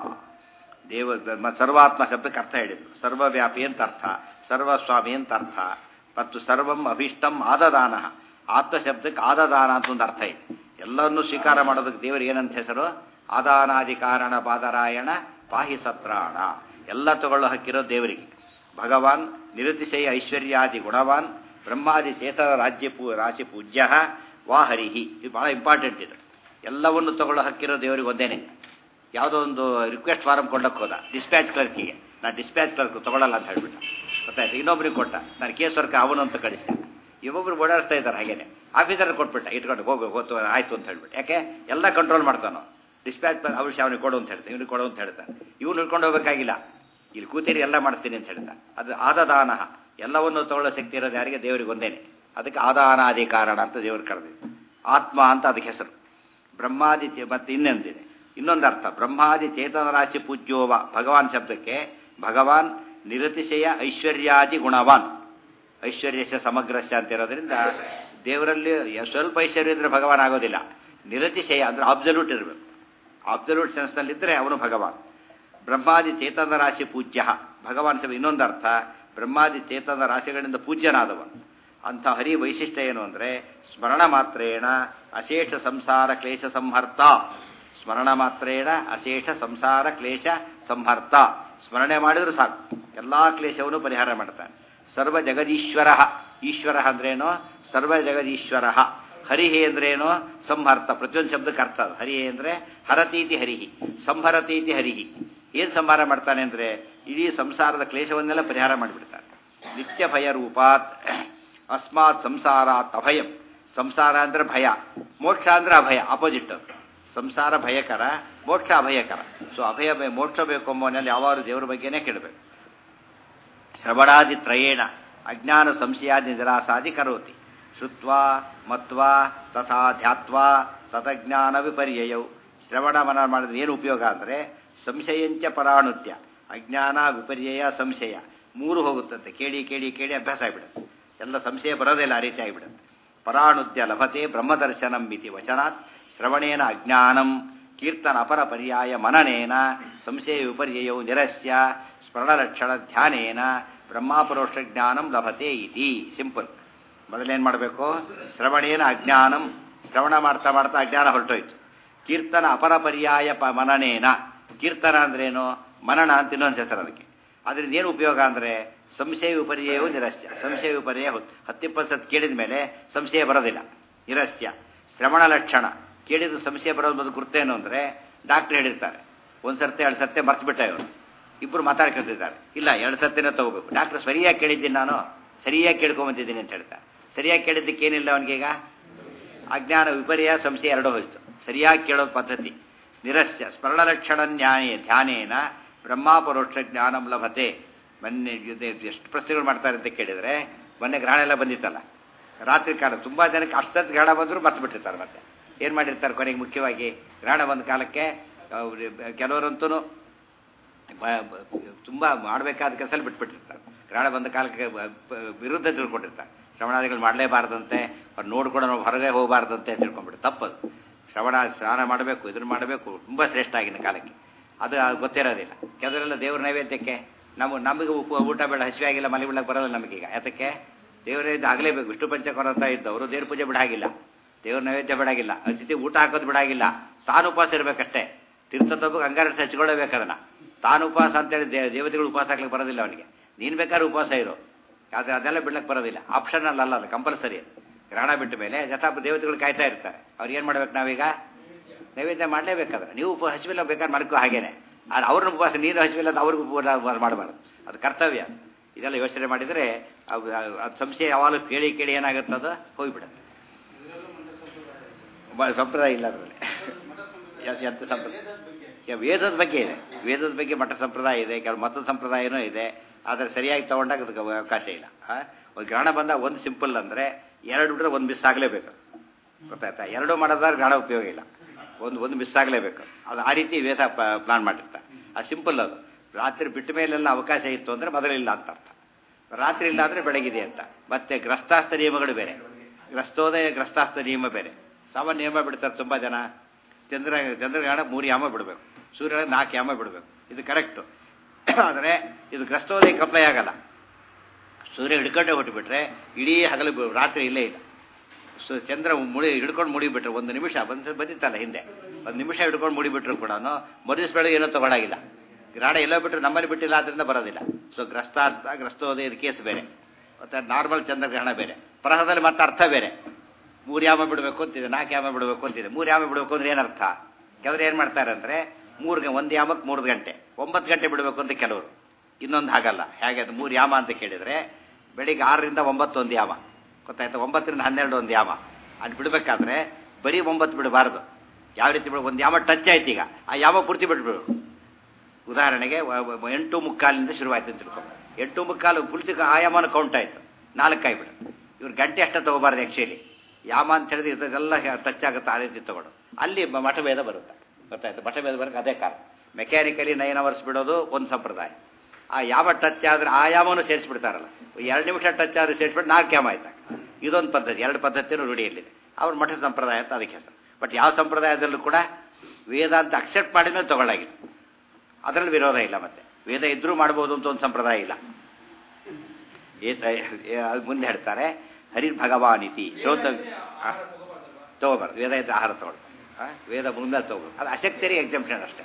ದೇವ ಮ- ಸರ್ವಾತ್ಮ ಶಬ್ದಕ್ಕೆ ಅರ್ಥ ಹೇಳಿದ್ರು ಸರ್ವವ್ಯಾಪಿ ಅಂತ ಅರ್ಥ ಸರ್ವಸ್ವಾಮಿ ಅಂತ ಅರ್ಥ ಮತ್ತು ಸರ್ವಂ ಅಭೀಷ್ಟಂ ಆದದಾನ ಆತ್ಮ ಶಬ್ದಕ್ಕೆ ಆದದಾನ ಅಂತ ಒಂದು ಅರ್ಥ ಇದೆ ಎಲ್ಲವನ್ನೂ ಸ್ವೀಕಾರ ಮಾಡೋದಕ್ಕೆ ದೇವರಿಗೆ ಏನಂತ ಹೆಸರು ಆದಾನಾದಿ ಕಾರಣ ಬಾದರಾಯಣ ಪಾಹಿ ಸತ್ರಾಣ ಎಲ್ಲ ತಗೊಳ್ಳೋ ಹಕ್ಕಿರೋ ದೇವರಿಗೆ ಭಗವಾನ್ ನಿರತಿಶಯ ಐಶ್ವರ್ಯಾದಿ ಗುಣವಾನ್ ಬ್ರಹ್ಮಾದಿ ಚೇತನ ರಾಜ್ಯ ಪೂ ರಾಶಿ ಪೂಜ್ಯ ವಾ ಹರಿಹಿ ಇದು ಬಹಳ ಇಂಪಾರ್ಟೆಂಟ್ ಇದು ಎಲ್ಲವನ್ನು ತಗೊಳ್ಳೋ ಹಕ್ಕಿರೋ ದೇವರಿಗೆ ಒಂದೇನೆ ಯಾವುದೋ ಒಂದು ರಿಕ್ವೆಸ್ಟ್ ಫಾರಮ್ ಕೊಡಕ್ಕೆ ಹೋದ ಡಿಸ್ಪ್ಯಾಚ್ ಕ್ಲರ್ಕಿಗೆ ನಾನು ಡಿಸ್ಪ್ಯಾಚ್ ಕ್ಲರ್ಕ್ ತಗೊಳ್ಳಲ್ಲ ಅಂತ ಹೇಳ್ಬಿಟ್ಟ ಗೊತ್ತಾಯ್ತು ಇನ್ನೊಬ್ರಿಗೆ ಕೊಟ್ಟ ನಾನು ಕೇಸ್ ವರ್ಕ್ ಅವನು ಅಂತ ಕಳಿಸಿದೆ ಇವೊಬ್ರು ಓಡಾಡಿಸ್ತಾ ಇದ್ದಾರೆ ಹಾಗೇನೆ ಆಫೀಸರ್ ಕೊಟ್ಬಿಟ್ಟ ಇಟ್ಕೊಂಡು ಹೋಗು ಹೋತು ಆಯ್ತು ಅಂತ ಹೇಳ್ಬಿಟ್ಟು ಯಾಕೆ ಎಲ್ಲ ಕಂಟ್ರೋಲ್ ಮಾಡ್ತಾನೋ ಡಿಸ್ಪ್ಯಾಚ್ ಅವ್ರು ಅವನಿಗೆ ಕೊಡು ಅಂತ ಹೇಳ್ತಾನೆ ಇವ್ನಿಗೆ ಕೊಡು ಅಂತ ಹೇಳ್ತಾನೆ ಇವ್ನು ಹಿಡ್ಕೊಂಡು ಹೋಗ್ಬೇಕಾಗಿಲ್ಲ ಇಲ್ಲಿ ಕೂತೀರಿ ಎಲ್ಲ ಮಾಡ್ತೀನಿ ಅಂತ ಹೇಳ್ತಾ ಅದು ಆದದಾನ ಎಲ್ಲವನ್ನು ತಗೊಳ್ಳೋ ಶಕ್ತಿ ಇರೋದು ಯಾರಿಗೆ ದೇವರಿಗೆ ಒಂದೇನೆ ಅದಕ್ಕೆ ಆದಾನಾದಿ ಕಾರಣ ಅಂತ ದೇವರು ಕರೆದಿದ್ದು ಆತ್ಮ ಅಂತ ಅದಕ್ಕೆ ಹೆಸರು ಬ್ರಹ್ಮಾದಿ ಚೇ- ಮತ್ತೆ ಇನ್ನೊಂದಿದೆ ಇನ್ನೊಂದು ಅರ್ಥ ಬ್ರಹ್ಮಾದಿ ಚೇತನ ರಾಶಿ ಪೂಜ್ಯೋವ ಭಗವಾನ್ ಶಬ್ದಕ್ಕೆ ಭಗವಾನ್ ನಿರತಿಶಯ ಐಶ್ವರ್ಯಾದಿ ಗುಣವಾನ್ ಐಶ್ವರ್ಯಶ ಸಮಗ್ರಶ ಅಂತ ಇರೋದ್ರಿಂದ ದೇವರಲ್ಲಿ ಸ್ವಲ್ಪ ಐಶ್ವರ್ಯ ಇದ್ರೆ ಭಗವಾನ್ ಆಗೋದಿಲ್ಲ ನಿರತಿಶಯ ಅಂದ್ರೆ ಅಬ್ಸಲ್ಯೂಟ್ ಇರಬೇಕು ಅಬ್ಸಲ್ಯೂಟ್ ಸೆನ್ಸ್ನಲ್ಲಿದ್ದರೆ ಅವನು ಭಗವಾನ್ ಬ್ರಹ್ಮಾದಿ ಚೇತನ ರಾಶಿ ಪೂಜ್ಯ ಭಗವಾನ್ ಸಭೆ ಇನ್ನೊಂದು ಅರ್ಥ ಬ್ರಹ್ಮಾದಿ ಚೇತನ ರಾಶಿಗಳಿಂದ ಪೂಜ್ಯನಾದವನು ಅಂಥ ಹರಿ ವೈಶಿಷ್ಟ್ಯ ಏನು ಅಂದರೆ ಸ್ಮರಣ ಮಾತ್ರೇಣ ಅಶೇಷ ಸಂಸಾರ ಕ್ಲೇಶ ಸಂಹರ್ತ ಸ್ಮರಣ ಮಾತ್ರೇಣ ಅಶೇಷ ಸಂಸಾರ ಕ್ಲೇಶ ಸಂಹರ್ತ ಸ್ಮರಣೆ ಮಾಡಿದ್ರು ಸಾಕು ಎಲ್ಲ ಕ್ಲೇಶವನ್ನು ಪರಿಹಾರ ಮಾಡ್ತಾನೆ ಸರ್ವ ಜಗದೀಶ್ವರ ಈಶ್ವರ ಅಂದ್ರೇನು ಸರ್ವ ಜಗದೀಶ್ವರ ಹರಿಹಿ ಅಂದ್ರೇನು ಸಂಹರ್ತ ಪ್ರತಿಯೊಂದು ಶಬ್ದಕ್ಕೆ ಅರ್ಥ ಅದು ಹರಿಹಿ ಅಂದ್ರೆ ಹರತೀತಿ ಹರಿಹಿ ಸಂಹರತೀತಿ ಹರಿಹಿ ಏನು ಸಂಹಾರ ಮಾಡ್ತಾನೆ ಅಂದ್ರೆ ಇಡೀ ಸಂಸಾರದ ಕ್ಲೇಶವನ್ನೆಲ್ಲ ಪರಿಹಾರ ಮಾಡಿಬಿಡ್ತಾನೆ ನಿತ್ಯ ಭಯ ರೂಪಾತ್ ಅಸ್ಮಾತ್ ಸಂಸಾರಾತ್ ಅಭಯಂ ಸಂಸಾರ ಅಂದ್ರೆ ಭಯ ಮೋಕ್ಷ ಅಂದ್ರೆ ಅಭಯ ಅಪೋಸಿಟ್ ಅದು ಸಂಸಾರ ಭಯಕರ ಮೋಕ್ಷ ಅಭಯಕರ ಸೊ ಅಭಯ ಭಯ ಮೋಕ್ಷ ಬೇಕು ಎಂಬುವನಲ್ಲಿ ಯಾವಾರು ದೇವರ ಬಗ್ಗೆನೇ ಕೇಳಬೇಕು ಶ್ರವಣಾದಿ ತ್ರಯೇಣ ಅಜ್ಞಾನ ಸಂಶಯಾದಿ ನಿರಾಸಾದಿ ಕರೋತಿ ಶ್ರುತ್ವಾ ಮತ್ವಾ ತಥಾ ಧ್ಯಾತ್ವಾ ತತಜ್ಞಾನ ವಿಪರ್ಯಯವು ಶ್ರವಣ ಮನ ಮಾಡಿದ್ರೆ ಏನು ಉಪಯೋಗ ಅಂದರೆ ಸಂಶಯಂಚ ಪರಾಣುತ್ಯ ಅಜ್ಞಾನ ವಿಪರ್ಯಯ ಸಂಶಯ ಮೂರು ಹೋಗುತ್ತಂತೆ ಕೇಳಿ ಕೇಳಿ ಕೇಳಿ ಅಭ್ಯಾಸ ಆಗಿಬಿಡುತ್ತೆ ಎಲ್ಲ ಸಂಶಯ ಬರೋದಿಲ್ಲ ಆ ರೀತಿ ಆಗಿಬಿಡುತ್ತೆ ಪರಾಣುದ್ಯ ಲಭತೆ ಬ್ರಹ್ಮದರ್ಶನಂ ಇತಿ ವಚನಾತ್ ಶ್ರವಣೇನ ಅಜ್ಞಾನಂ ಕೀರ್ತನ ಅಪರ ಪರ್ಯಾಯ ಮನನೇನ ಸಂಶಯ ವಿಪರ್ಯಯೌ ನಿರಸ್ಯ ಸ್ಮರಣಲಕ್ಷಣ ಧ್ಯಾನೇನ ಬ್ರಹ್ಮಾಪರೋಕ್ಷ ಜ್ಞಾನಂ ಲಭತೆ ಇತಿ ಸಿಂಪಲ್ ಮೊದಲೇನು ಮಾಡಬೇಕು ಶ್ರವಣೇನ ಅಜ್ಞಾನಂ ಶ್ರವಣ ಮಾಡ್ತಾ ಮಾಡ್ತಾ ಅಜ್ಞಾನ ಹೊರಟೋಯ್ತು ಕೀರ್ತನ ಅಪರ ಪರ್ಯಾಯ ಪ ಮನನೇನ ಕೀರ್ತನ ಅಂದ್ರೇನು ಮನನ ಅಂತ ಇನ್ನೊಂದು ಹೆಸರು ಅದಕ್ಕೆ ಅದರಿಂದ ಏನು ಉಪಯೋಗ ಅಂದರೆ ಸಂಶಯ ವಿಪರ್ಯಯವು ನಿರಸ್ಯ ಸಂಶಯ ವಿಪರ್ಯಯ ಹತ್ತಿಪ್ಪತ್ತು ಸತ್ ಕೇಳಿದ ಮೇಲೆ ಸಂಶಯ ಬರೋದಿಲ್ಲ ನಿರಸ್ಯ ಶ್ರವಣ ಲಕ್ಷಣ ಕೇಳಿದ ಸಂಶಯ ಬರೋದು ಮೊದಲು ಗುರ್ತೇನು ಅಂದರೆ ಡಾಕ್ಟ್ರ್ ಹೇಳಿರ್ತಾರೆ ಒಂದು ಸರ್ತೆ ಎರಡು ಸರ್ತೆ ಮರ್ತ್ಬಿಟ್ಟ ಇವರು ಇಬ್ಬರು ಮಾತಾಡ್ಕೊತಿದ್ದಾರೆ ಇಲ್ಲ ಎರಡು ಸರ್ತಿನ ತಗೋಬೇಕು ಡಾಕ್ಟ್ರ್ ಸರಿಯಾಗಿ ಕೇಳಿದ್ದೀನಿ ನಾನು ಸರಿಯಾಗಿ ಕೇಳ್ಕೊಂಬಂದಿದ್ದೀನಿ ಅಂತ ಹೇಳ್ತಾರೆ ಸರಿಯಾಗಿ ಕೇಳಿದ್ದಕ್ಕೆ ಏನಿಲ್ಲ ಅವನಿಗೀಗ ಅಜ್ಞಾನ ವಿಪರ್ಯ ಸಂಶಯ ಎರಡೂ ಹೋಯ್ತು ಸರಿಯಾಗಿ ಕೇಳೋದು ಪದ್ಧತಿ ನಿರಸ್ಯ ಸ್ಮರಣಲಕ್ಷಣ ನ್ಯಾಯ ಧ್ಯಾನೇನ ಬ್ರಹ್ಮಾಪರೋಕ್ಷ ಜ್ಞಾನಂ ಲಭತೆ ಮೊನ್ನೆ ಇದು ಎಷ್ಟು ಪ್ರಶ್ನೆಗಳು ಮಾಡ್ತಾರೆ ಅಂತ ಕೇಳಿದರೆ ಮೊನ್ನೆ ಗ್ರಹಣ ಎಲ್ಲ ಬಂದಿತ್ತಲ್ಲ ರಾತ್ರಿ ಕಾಲ ತುಂಬ ಜನಕ್ಕೆ ಅಷ್ಟೊತ್ತು ಗ್ರಹಣ ಬಂದರೂ ಮರ್ತು ಬಿಟ್ಟಿರ್ತಾರೆ ಮತ್ತೆ ಏನು ಮಾಡಿರ್ತಾರೆ ಕೊನೆಗೆ ಮುಖ್ಯವಾಗಿ ಗ್ರಹಣ ಬಂದ ಕಾಲಕ್ಕೆ ಕೆಲವರಂತೂ ತುಂಬ ಮಾಡಬೇಕಾದ ಕೆಲಸ ಬಿಟ್ಬಿಟ್ಟಿರ್ತಾರೆ ಗ್ರಹಣ ಬಂದ ಕಾಲಕ್ಕೆ ವಿರುದ್ಧ ತಿಳ್ಕೊಂಡಿರ್ತಾರೆ ಶ್ರವಣಾದಿಗಳು ಮಾಡಲೇಬಾರ್ದಂತೆ ಅವ್ರು ನೋಡ್ಕೊಂಡು ನಾವು ಹೊರಗೆ ಹೋಗಬಾರ್ದಂತೆ ತಿಳ್ಕೊಂಡ್ಬಿಟ್ಟು ತಪ್ಪದು ಶ್ರವಣ ಸ್ನಾನ ಮಾಡಬೇಕು ಇದನ್ನು ಮಾಡಬೇಕು ತುಂಬ ಶ್ರೇಷ್ಠ ಆಗಿನ ಕಾಲಕ್ಕೆ ಅದು ಗೊತ್ತಿರೋದಿಲ್ಲ ಕೆಲವರೆಲ್ಲ ದೇವ್ರ ನೈವೇದ್ಯಕ್ಕೆ ನಮ್ಮ ನಮಗೆ ಉಪ ಊಟ ಬೇಡ ಹಸಿವೆ ಆಗಿಲ್ಲ ಮನೆ ಬಿಡಕ್ಕೆ ಬರೋಲ್ಲ ನಮಗೀಗ ಯಾತಕ್ಕೆ ದೇವರೇ ಆಗಲೇಬೇಕು ವಿಷ್ಣು ಪಂಚಕೊರಂತ ಇದ್ದವರು ದೇವ್ರ ಪೂಜೆ ಬಿಡಾಗಿಲ್ಲ ದೇವ್ರ ನೈವೇದ್ಯ ಬಿಡಾಗಿಲ್ಲ ಅತಿಥಿ ಊಟ ಹಾಕೋದು ಬಿಡಾಗಿಲ್ಲ ತಾನು ಉಪವಾಸ ಇರಬೇಕಷ್ಟೇ ತೀರ್ಥ ತಬ್ಬಕ್ಕೆ ಅಂಗಾರ ಹಚ್ಕೊಳ್ಳೇಬೇಕು ಅದನ್ನ ತಾನು ಉಪವಾಸ ಅಂತೇಳಿ ದೇವತೆಗಳು ಉಪವಾಸ ಹಾಕ್ಲಿಕ್ಕೆ ಬರೋದಿಲ್ಲ ಅವನಿಗೆ ನೀನು ಬೇಕಾದ್ರೆ ಉಪವಾಸ ಇರು ಆದರೆ ಅದೆಲ್ಲ ಬಿಡ್ಲಕ್ಕೆ ಬರೋದಿಲ್ಲ ಆಪ್ಷನಲ್ ಅಲ್ಲ ಅದು ಕಂಪಲ್ಸರಿ ಗ್ರಹಣ ಬಿಟ್ಟ ಮೇಲೆ ಯಥಾಪ ದೇವತೆಗಳು ಕಾಯ್ತಾ ಇರ್ತಾರೆ ಅವ್ರು ಏನು ಮಾಡ್ಬೇಕು ನಾವೀಗ ನೈವೇದ್ಯ ಮಾಡಲೇಬೇಕಾದ್ರೆ ನೀವು ಉಪ ಹಸಿವಿಲ್ಲ ಬೇಕಾದ್ರೆ ಮಾಡ್ಕೋ ಹಾಗೇನೆ ಆದರೆ ಅವ್ರನ್ನ ಉಪವಾಸ ನೀನು ಹಸಿವಿಲ್ಲ ಅಂತ ಅವ್ರಿಗೂ ಉಪವಾಸ ಮಾಡಬಾರ್ದು ಅದು ಕರ್ತವ್ಯ ಇದೆಲ್ಲ ಯೋಚನೆ ಮಾಡಿದರೆ ಅದು ಸಂಶಯ ಯಾವಾಗಲೂ ಕೇಳಿ ಕೇಳಿ ಏನಾಗುತ್ತದ ಹೋಗಿಬಿಡುತ್ತೆ ಸಂಪ್ರದಾಯ ಇಲ್ಲ ಅದರಲ್ಲಿ ಎಂತ ಸಂಪ್ರದಾಯ ವೇದದ ಬಗ್ಗೆ ಇದೆ ವೇದದ ಬಗ್ಗೆ ಮಠ ಸಂಪ್ರದಾಯ ಇದೆ ಕೆಲವು ಮತದ ಸಂಪ್ರದಾಯನೂ ಇದೆ ಆದರೆ ಸರಿಯಾಗಿ ತಗೊಂಡಾಗ ಅದಕ್ಕೆ ಅವಕಾಶ ಇಲ್ಲ ಒಂದು ಗ್ರಹಣ ಬಂದಾಗ ಒಂದು ಸಿಂಪಲ್ ಅಂದರೆ ಎರಡು ಬಿಟ್ಟರೆ ಒಂದು ಮಿಸ್ ಆಗಲೇಬೇಕು ಗೊತ್ತಾಯ್ತಾ ಎರಡು ಮಾಡೋದಾದ್ರೆ ಗ್ರಹಣ ಉಪಯೋಗ ಇಲ್ಲ ಒಂದು ಒಂದು ಮಿಸ್ ಆಗಲೇಬೇಕು ಅದು ಆ ರೀತಿ ವೇದ ಪ್ಲಾನ್ ಮಾಡಿರ್ತಾರೆ ಅದು ಸಿಂಪಲ್ ಅದು ರಾತ್ರಿ ಬಿಟ್ಟ ಮೇಲೆಲ್ಲ ಅವಕಾಶ ಇತ್ತು ಅಂದರೆ ಮೊದಲಿಲ್ಲ ಅಂತ ಅರ್ಥ ರಾತ್ರಿ ಇಲ್ಲ ಅಂದರೆ ಬೆಳಗಿದೆ ಅಂತ ಮತ್ತೆ ಗ್ರಸ್ತಾಸ್ತ ನಿಯಮಗಳು ಬೇರೆ ಗ್ರಸ್ತೋದಯ ಗ್ರಸ್ತಾಸ್ತ ನಿಯಮ ಬೇರೆ ಸಾಮಾನ್ಯ ನಿಯಮ ಬಿಡ್ತಾರೆ ತುಂಬ ಜನ ಚಂದ್ರ ಚಂದ್ರಗ್ರಹಣ ಮೂರು ಯಾಮ ಬಿಡಬೇಕು ಸೂರ್ಯನ ನಾಲ್ಕು ಯಾಮ ಬಿಡಬೇಕು ಇದು ಕರೆಕ್ಟು ಆದರೆ ಇದು ಗ್ರಸ್ತೋದಯಕ್ಕೆ ಅಪ್ಲೈ ಆಗಲ್ಲ ಸೂರ್ಯ ಹಿಡ್ಕೊಂಡೆ ಹೊಟ್ಟುಬಿಟ್ರೆ ಇಡೀ ಹಗಲು ರಾತ್ರಿ ಇಲ್ಲೇ ಇಲ್ಲ ಸೊ ಚಂದ್ರ ಮುಡಿ ಹಿಡ್ಕೊಂಡು ಮುಡಿಬಿಟ್ರೆ ಒಂದು ನಿಮಿಷ ಬಂದು ಬಂದಿತ್ತಲ್ಲ ಹಿಂದೆ ಒಂದು ನಿಮಿಷ ಹಿಡ್ಕೊಂಡು ಮುಡಿಬಿಟ್ರು ಕೂಡ ಮರುದಿವ್ಸ ಬೆಳಗ್ಗೆ ಏನೋ ತಗೊಳಾಗಿಲ್ಲ ಗ್ರಹಣ ಎಲ್ಲೋ ಬಿಟ್ಟರೆ ನಮ್ಮಲ್ಲಿ ಬಿಟ್ಟಿಲ್ಲ ಆದ್ದರಿಂದ ಬರೋದಿಲ್ಲ ಸೊ ಗ್ರಸ್ತಾಸ್ತ ಗ್ರಸ್ತೋದಯದ ಕೇಸ್ ಬೇರೆ ಮತ್ತು ನಾರ್ಮಲ್ ಚಂದ್ರಗ್ರಹಣ ಬೇರೆ ಪ್ರಹದಲ್ಲಿ ಮತ್ತೆ ಅರ್ಥ ಬೇರೆ ಮೂರು ಯಾಮ ಬಿಡಬೇಕು ಅಂತಿದೆ ನಾಲ್ಕು ಯಾಮ ಬಿಡಬೇಕು ಅಂತಿದೆ ಮೂರು ಯಾಮ ಬಿಡಬೇಕು ಅಂದ್ರೆ ಏನರ್ಥ ಕೆಲವರು ಏನು ಮಾಡ್ತಾರೆ ಅಂದರೆ ಮೂರು ಒಂದು ಯಾಮಕ್ಕೆ ಮೂರು ಗಂಟೆ ಒಂಬತ್ತು ಗಂಟೆ ಬಿಡಬೇಕು ಅಂತ ಕೆಲವರು ಇನ್ನೊಂದು ಹಾಗಲ್ಲ ಹೇಗೆ ಅದು ಮೂರು ಯಾಮ ಅಂತ ಕೇಳಿದರೆ ಬೆಳಿಗ್ಗೆ ಆರರಿಂದ ಒಂಬತ್ತು ಒಂದು ಯಾಮ ಗೊತ್ತಾಯ್ತಾ ಒಂಬತ್ತರಿಂದ ಹನ್ನೆರಡು ಒಂದು ಯಾಮ ಅದು ಬಿಡಬೇಕಾದ್ರೆ ಬರೀ ಒಂಬತ್ತು ಬಿಡಬಾರ್ದು ಯಾವ ರೀತಿ ಬಿಡ ಒಂದು ಯಾಮ ಟಚ್ ಆಯ್ತು ಈಗ ಆ ಯಾಮ ಪೂರ್ತಿ ಬಿಟ್ಬಿಡು ಉದಾಹರಣೆಗೆ ಎಂಟು ಮುಕ್ಕಾಲಿಂದ ಶುರುವಾಯ್ತು ಅಂತ ತಿಳ್ಕೊ ಎಂಟು ಮುಕ್ಕಾಲು ಪೂರ್ತಿ ಆಯಾಮನ ಕೌಂಟ್ ಆಯಿತು ನಾಲ್ಕಾಯಿ ಬಿಡು ಇವ್ರು ಗಂಟೆ ಅಷ್ಟೇ ತೊಗೋಬಾರ್ದು ಆ್ಯಕ್ಚುಲಿ ಯಾಮ ಅಂತ ಹೇಳಿದ್ರೆ ಇದೆಲ್ಲ ಟಚ್ ಆಗುತ್ತೆ ಆ ರೀತಿ ತಗೊಡು ಅಲ್ಲಿ ಮಠಭೇದ ಬರುತ್ತೆ ಗೊತ್ತಾಯ್ತು ಮಠಭೇದ ಬರೋಕ್ಕೆ ಅದೇ ಕಾರಣ ಮೆಕ್ಯಾನಿಕಲಿ ನೈನ್ ಅವರ್ಸ್ ಬಿಡೋದು ಒಂದು ಸಂಪ್ರದಾಯ ಆ ಯಾವ ಟಚ್ ಆದರೆ ಆ ಯಾಮನು ಸೇರಿಸ್ಬಿಡ್ತಾರಲ್ಲ ಎರಡು ನಿಮಿಷ ಟಚ್ ಆದರೆ ಸೇರಿಸ್ಬಿಟ್ಟು ನಾಲ್ಕು ಯಾಮ ಆಯ್ತಾಗ ಇದೊಂದು ಪದ್ಧತಿ ಎರಡು ಪದ್ಧತಿನೂ ರೂಢಿಯಲ್ಲಿದೆ ಅವ್ರ ಮಠ ಸಂಪ್ರದಾಯ ಅಂತ ಅದಕ್ಕೆ ಹೆಸರು ಬಟ್ ಯಾವ ಸಂಪ್ರದಾಯದಲ್ಲೂ ಕೂಡ ವೇದ ಅಂತ ಅಕ್ಸೆಪ್ಟ್ ಮಾಡಿದ್ಮೇಲೆ ತಗೊಳ್ಳಾಗಿಲ್ಲ ಅದರಲ್ಲಿ ವಿರೋಧ ಇಲ್ಲ ಮತ್ತೆ ವೇದ ಇದ್ರೂ ಮಾಡ್ಬೋದು ಅಂತ ಒಂದು ಸಂಪ್ರದಾಯ ಇಲ್ಲ ಮುಂದೆ ಹೇಳ್ತಾರೆ ಹರಿರ್ ಭಗವಾನ್ ಇತಿ ಶ್ರೋತ ತಗೋಬಾರ್ದು ವೇದ ಇದ್ರೆ ಆಹಾರ ತಗೊಳ್ತಾರೆ ವೇದ ಮುಂದೆ ತಗೋಬೇಕು ಅದು ಅಶಕ್ತರಿಗೆ ಎಕ್ಸಾಂಪ್ಷನ್ ಅಷ್ಟೇ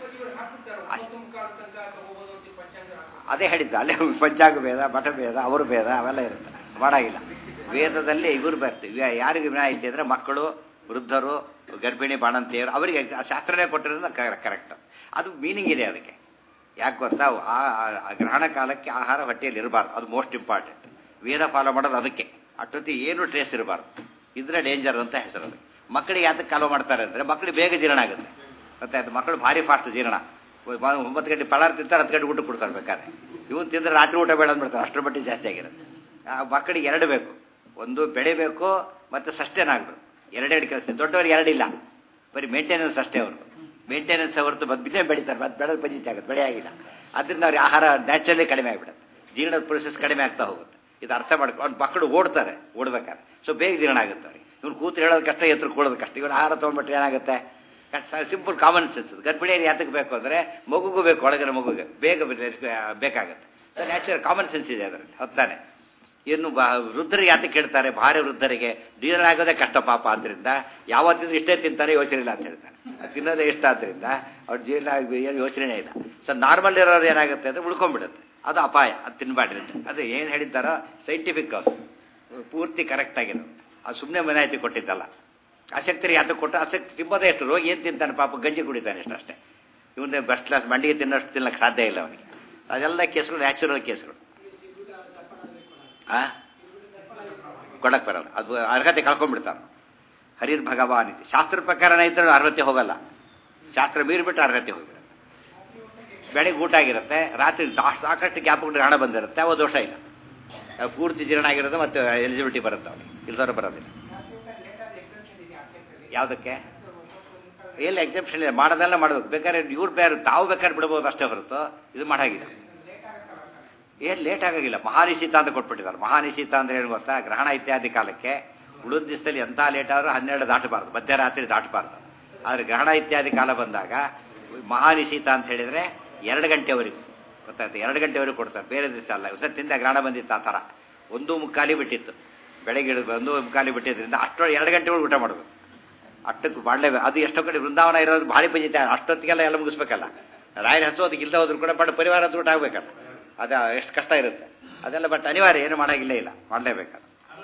ಅದೇ ಹೇಳಿದ್ದು ಅಲ್ಲೇ ಪಂಚಾಂಗ ಭೇದ ಮಠ ಭೇದ ಅವ್ರ ಭೇದ ಅವೆಲ್ಲ ಇರುತ್ತೆ ಮಾಡಾಗಿಲ್ಲ ವೇದದಲ್ಲಿ ಇವರು ಬರ್ತೀವಿ ಯಾರಿಗೆ ವಿನಾಯಿತಿ ಅಂದರೆ ಮಕ್ಕಳು ವೃದ್ಧರು ಗರ್ಭಿಣಿ ಬಾಣಂತಿಯರು ಅವರಿಗೆ ಶಾಸ್ತ್ರನೇ ಕೊಟ್ಟಿರೋದು ಕರೆಕ್ಟ್ ಅದು ಮೀನಿಂಗ್ ಇದೆ ಅದಕ್ಕೆ ಯಾಕೆ ಗೊತ್ತಾ ಆ ಗ್ರಹಣ ಕಾಲಕ್ಕೆ ಆಹಾರ ಹೊಟ್ಟೆಯಲ್ಲಿ ಇರಬಾರ್ದು ಅದು ಮೋಸ್ಟ್ ಇಂಪಾರ್ಟೆಂಟ್ ವೇದ ಫಾಲೋ ಮಾಡೋದು ಅದಕ್ಕೆ ಅಷ್ಟೊತ್ತಿ ಏನು ಟ್ರೇಸ್ ಇರಬಾರ್ದು ಇದ್ರೆ ಡೇಂಜರ್ ಅಂತ ಹೆಸರು ಅದು ಮಕ್ಕಳಿಗೆ ಯಾತಕ್ಕೆ ಕಾಲೋ ಮಾಡ್ತಾರೆ ಅಂದರೆ ಮಕ್ಕಳಿಗೆ ಬೇಗ ಜೀರ್ಣ ಆಗುತ್ತೆ ಮತ್ತೆ ಅದು ಮಕ್ಕಳು ಭಾರಿ ಫಾಸ್ಟ್ ಜೀರ್ಣ ಒಂಬತ್ತು ಗಂಟೆ ಪಲಾರ ತಿಂತಾರೆ ಹತ್ತು ಗಂಟೆ ಊಟ ಕೊಡ್ತಾರೆ ಬೇಕಾದ್ರೆ ಇವನು ತಿಂದ್ರೆ ರಾತ್ರಿ ಊಟ ಬೇಡ ಅಂದ್ಬಿಡ್ತಾರೆ ಅಷ್ಟರ ಮಟ್ಟಿಗೆ ಜಾಸ್ತಿ ಆಗಿರುತ್ತೆ ಆ ಮಕ್ಕಳಿಗೆ ಎರಡು ಬೇಕು ಒಂದು ಬೆಳಿಬೇಕು ಮತ್ತು ಸಸ್ಟೇನ್ ಆಗಬೇಕು ಎರಡೆರಡು ಕೆಲಸ ದೊಡ್ಡವರಿಗೆ ಎರಡಿಲ್ಲ ಬರೀ ಮೇಂಟೆನೆನ್ಸ್ ಅಷ್ಟೇ ಅವರು ಮೇಂಟೆನೆನ್ಸ್ ಹೊರತು ಮತ್ತೆ ಬಿಲ್ಲೇ ಬೆಳೀತಾರೆ ಮತ್ತೆ ಬೆಳೆದ ಪಂಜಿತ ಆಗುತ್ತೆ ಬೆಳೆ ಆಗಿಲ್ಲ ಅದರಿಂದ ಅವ್ರಿಗೆ ಆಹಾರ ನ್ಯಾಚುರಲಿ ಕಡಿಮೆ ಆಗಿಬಿಡುತ್ತೆ ಜೀರ್ಣದ ಪ್ರೊಸೆಸ್ ಕಡಿಮೆ ಆಗ್ತಾ ಹೋಗುತ್ತೆ ಇದು ಅರ್ಥ ಮಾಡ್ಕೊ ಅವ್ನ ಮಕ್ಕಳು ಓಡ್ತಾರೆ ಓಡ್ಬೇಕಾದ್ರೆ ಸೊ ಬೇಗ ಜೀರ್ಣ ಆಗುತ್ತೆ ಅವ್ರಿಗೆ ಇವ್ನು ಕೂತು ಹೇಳೋದು ಕಷ್ಟ ಎತ್ತರ ಕೊಡೋದು ಕಷ್ಟ ಇವ್ರು ಆಹಾರ ತೊಗೊಂಡ್ಬಿಟ್ರೆ ಏನಾಗುತ್ತೆ ಸಿಂಪಲ್ ಕಾಮನ್ ಸೆನ್ಸ್ ಗರ್ಭಿಣಿಯರು ಯಾತಕ್ಕೆ ಬೇಕು ಅಂದರೆ ಮಗುಗೂ ಬೇಕು ಒಳಗಿನ ಮಗುಗೆ ಬೇಗ ಬೇಕಾಗುತ್ತೆ ಸೊ ನ್ಯಾಚುರಲ್ ಕಾಮನ್ ಸೆನ್ಸ್ ಇದೆ ಅದರಲ್ಲಿ ಹೊತ್ತಾನೆ ಇನ್ನು ಬಾ ವೃದ್ಧರಿಗೆ ಯಾತಕ್ಕೆ ಕೇಳ್ತಾರೆ ಭಾರಿ ವೃದ್ಧರಿಗೆ ಜೀರ್ಣ ಆಗೋದೇ ಕಷ್ಟ ಪಾಪ ಆದ್ದರಿಂದ ಯಾವತ್ತಿದ್ರು ಇಷ್ಟೇ ತಿಂತಾರೆ ಯೋಚನೆ ಇಲ್ಲ ಅಂತ ಹೇಳ್ತಾರೆ ತಿನ್ನೋದೇ ಇಷ್ಟ ಆದ್ದರಿಂದ ಅವ್ರ ಜೀರ್ಣ ಏನು ಯೋಚನೆ ಇಲ್ಲ ಸೊ ನಾರ್ಮಲ್ ಇರೋರು ಏನಾಗುತ್ತೆ ಅಂದರೆ ಉಳ್ಕೊಂಡ್ಬಿಡುತ್ತೆ ಅದು ಅಪಾಯ ಅದು ತಿನ್ನಬಾರ್ದು ಅದು ಏನು ಹೇಳಿದ್ದಾರೋ ಸೈಂಟಿಫಿಕ್ ಅದು ಪೂರ್ತಿ ಕರೆಕ್ಟ್ ಆಗಿರೋದು ಅದು ಸುಮ್ಮನೆ ವಿನಾಯಿತಿ ಕೊಟ್ಟಿದ್ದಲ್ಲ ಆಸಕ್ತರಿಗೆ ಯಾತಕ್ಕೆ ಕೊಟ್ಟು ಆಸಕ್ತಿ ತಿಂಬೋದೇ ಎಷ್ಟು ರೋಗಿ ಏನು ತಿಂತಾನೆ ಪಾಪ ಗಂಜಿ ಕುಡಿತಾನೆ ಎಷ್ಟು ಅಷ್ಟೇ ಇವನ್ನೇ ಫಸ್ಟ್ ಕ್ಲಾಸ್ ಮಂಡಿಗೆ ತಿನ್ನೋಷ್ಟು ತಿನ್ನಕ್ಕೆ ಸಾಧ್ಯ ಇಲ್ಲ ಅವನಿಗೆ ಅದೆಲ್ಲ ಕೇಸ್ಗಳು ನ್ಯಾಚುರಲ್ ಕೇಸ್ಗಳು ಆ ಕೊಡಕ್ಕೆ ಬರಲ್ಲ ಅದು ಅರ್ಹತೆ ಕಳ್ಕೊಂಡ್ಬಿಡ್ತಾನೆ ಹರಿರ್ ಭಗವಾನ್ ಇದೆ ಶಾಸ್ತ್ರ ಪ್ರಕಾರನ ಇದ್ದರೆ ಅರ್ಹತೆ ಹೋಗಲ್ಲ ಶಾಸ್ತ್ರ ಮೀರಿಬಿಟ್ಟು ಅರ್ಹತೆ ಹೋಗಿರುತ್ತೆ ಬೆಳಗ್ಗೆ ಊಟ ಆಗಿರುತ್ತೆ ರಾತ್ರಿ ಸಾಕಷ್ಟು ಗ್ಯಾಪ್ ಹಣ ಬಂದಿರುತ್ತೆ ಅವ ದೋಷ ಇಲ್ಲ ಪೂರ್ತಿ ಜೀರ್ಣ ಆಗಿರುತ್ತೆ ಮತ್ತು ಎಲಿಜಿಬಿಲಿಟಿ ಬರುತ್ತೆ ಅವನಿಗೆ ಇಲ್ದವ್ರು ಬರೋದಿಲ್ಲ ಯಾವುದಕ್ಕೆ ಎಲ್ಲಿ ಎಕ್ಸೆಪ್ಷನ್ ಇಲ್ಲ ಮಾಡೋದೆಲ್ಲ ಮಾಡ್ಬೇಕು ಬೇಕಾದ್ರೆ ಇವ್ರು ಬೇರೆ ತಾವು ಬೇಕಾದ್ರೆ ಬಿಡ್ಬೋದು ಅಷ್ಟೇ ಹೊರತು ಇದು ಮಾಡಾಗಿಲ್ಲ ಏನು ಲೇಟ್ ಆಗಾಗಿಲ್ಲ ಮಹಾನಿಶೀತ ಅಂತ ಕೊಟ್ಬಿಟ್ಟಿದ್ದಾರೆ ಮಹಾನಿಶೀತ ಅಂದ್ರೆ ಏನು ಗೊತ್ತಾ ಗ್ರಹಣ ಇತ್ಯಾದಿ ಕಾಲಕ್ಕೆ ಉಳಿದ ದಿವಸದಲ್ಲಿ ಎಂಥ ಲೇಟ್ ಆದರೂ ಹನ್ನೆರಡು ದಾಟಬಾರ್ದು ಮಧ್ಯರಾತ್ರಿ ದಾಟಬಾರ್ದು ಆದರೆ ಗ್ರಹಣ ಇತ್ಯಾದಿ ಕಾಲ ಬಂದಾಗ ಮಹಾನಿಶೀತ ಅಂತ ಹೇಳಿದರೆ ಎರಡು ಗಂಟೆವರೆಗೂ ಗೊತ್ತಾಯ್ತು ಎರಡು ಗಂಟೆವರೆಗೂ ಕೊಡ್ತಾರೆ ಬೇರೆ ದಿವಸ ಅಲ್ಲ ಇವತ್ತಿಂದ ಗ್ರಹಣ ಬಂದಿತ್ತು ಆ ಥರ ಒಂದು ಮುಕ್ಕಾಲಿ ಬಿಟ್ಟಿತ್ತು ಬೆಳಗ್ಗೆ ಇಳಿದು ಒಂದು ಮುಕ್ಕಾಲಿ ಬಿಟ್ಟಿದ್ರಿಂದ ಅಷ್ಟೊಳಗೆ ಎರಡು ಗಂಟೆವರೆಗೂ ಊಟ ಮಾಡಬೇಕು ಅಷ್ಟಕ್ಕೆ ಮಾಡಲೇಬೇಕು ಅದು ಎಷ್ಟೋ ಕಡೆ ವೃಂದಾವನ ಇರೋದು ಭಾರಿ ಪಂಜಿತ ಅಷ್ಟೊತ್ತಿಗೆಲ್ಲ ಎಲ್ಲ ಮುಗಿಸ್ಬೇಕಲ್ಲ ರಾಯರ ಹಚ್ಚೋದಕ್ಕೆ ಇಲ್ಲದ ಹೋದ್ರು ಕೂಡ ಬಟ್ ಪರಿವಾರ ಊಟ ಆಗಬೇಕಲ್ಲ ಅದ ಎಷ್ಟು ಕಷ್ಟ ಇರುತ್ತೆ ಅದೆಲ್ಲ ಬಟ್ ಅನಿವಾರ್ಯ ಏನು ಮಾಡೋಂಗಿಲ್ಲ ಇಲ್ಲ ಮಾಡಲೇಬೇಕಲ್ಲ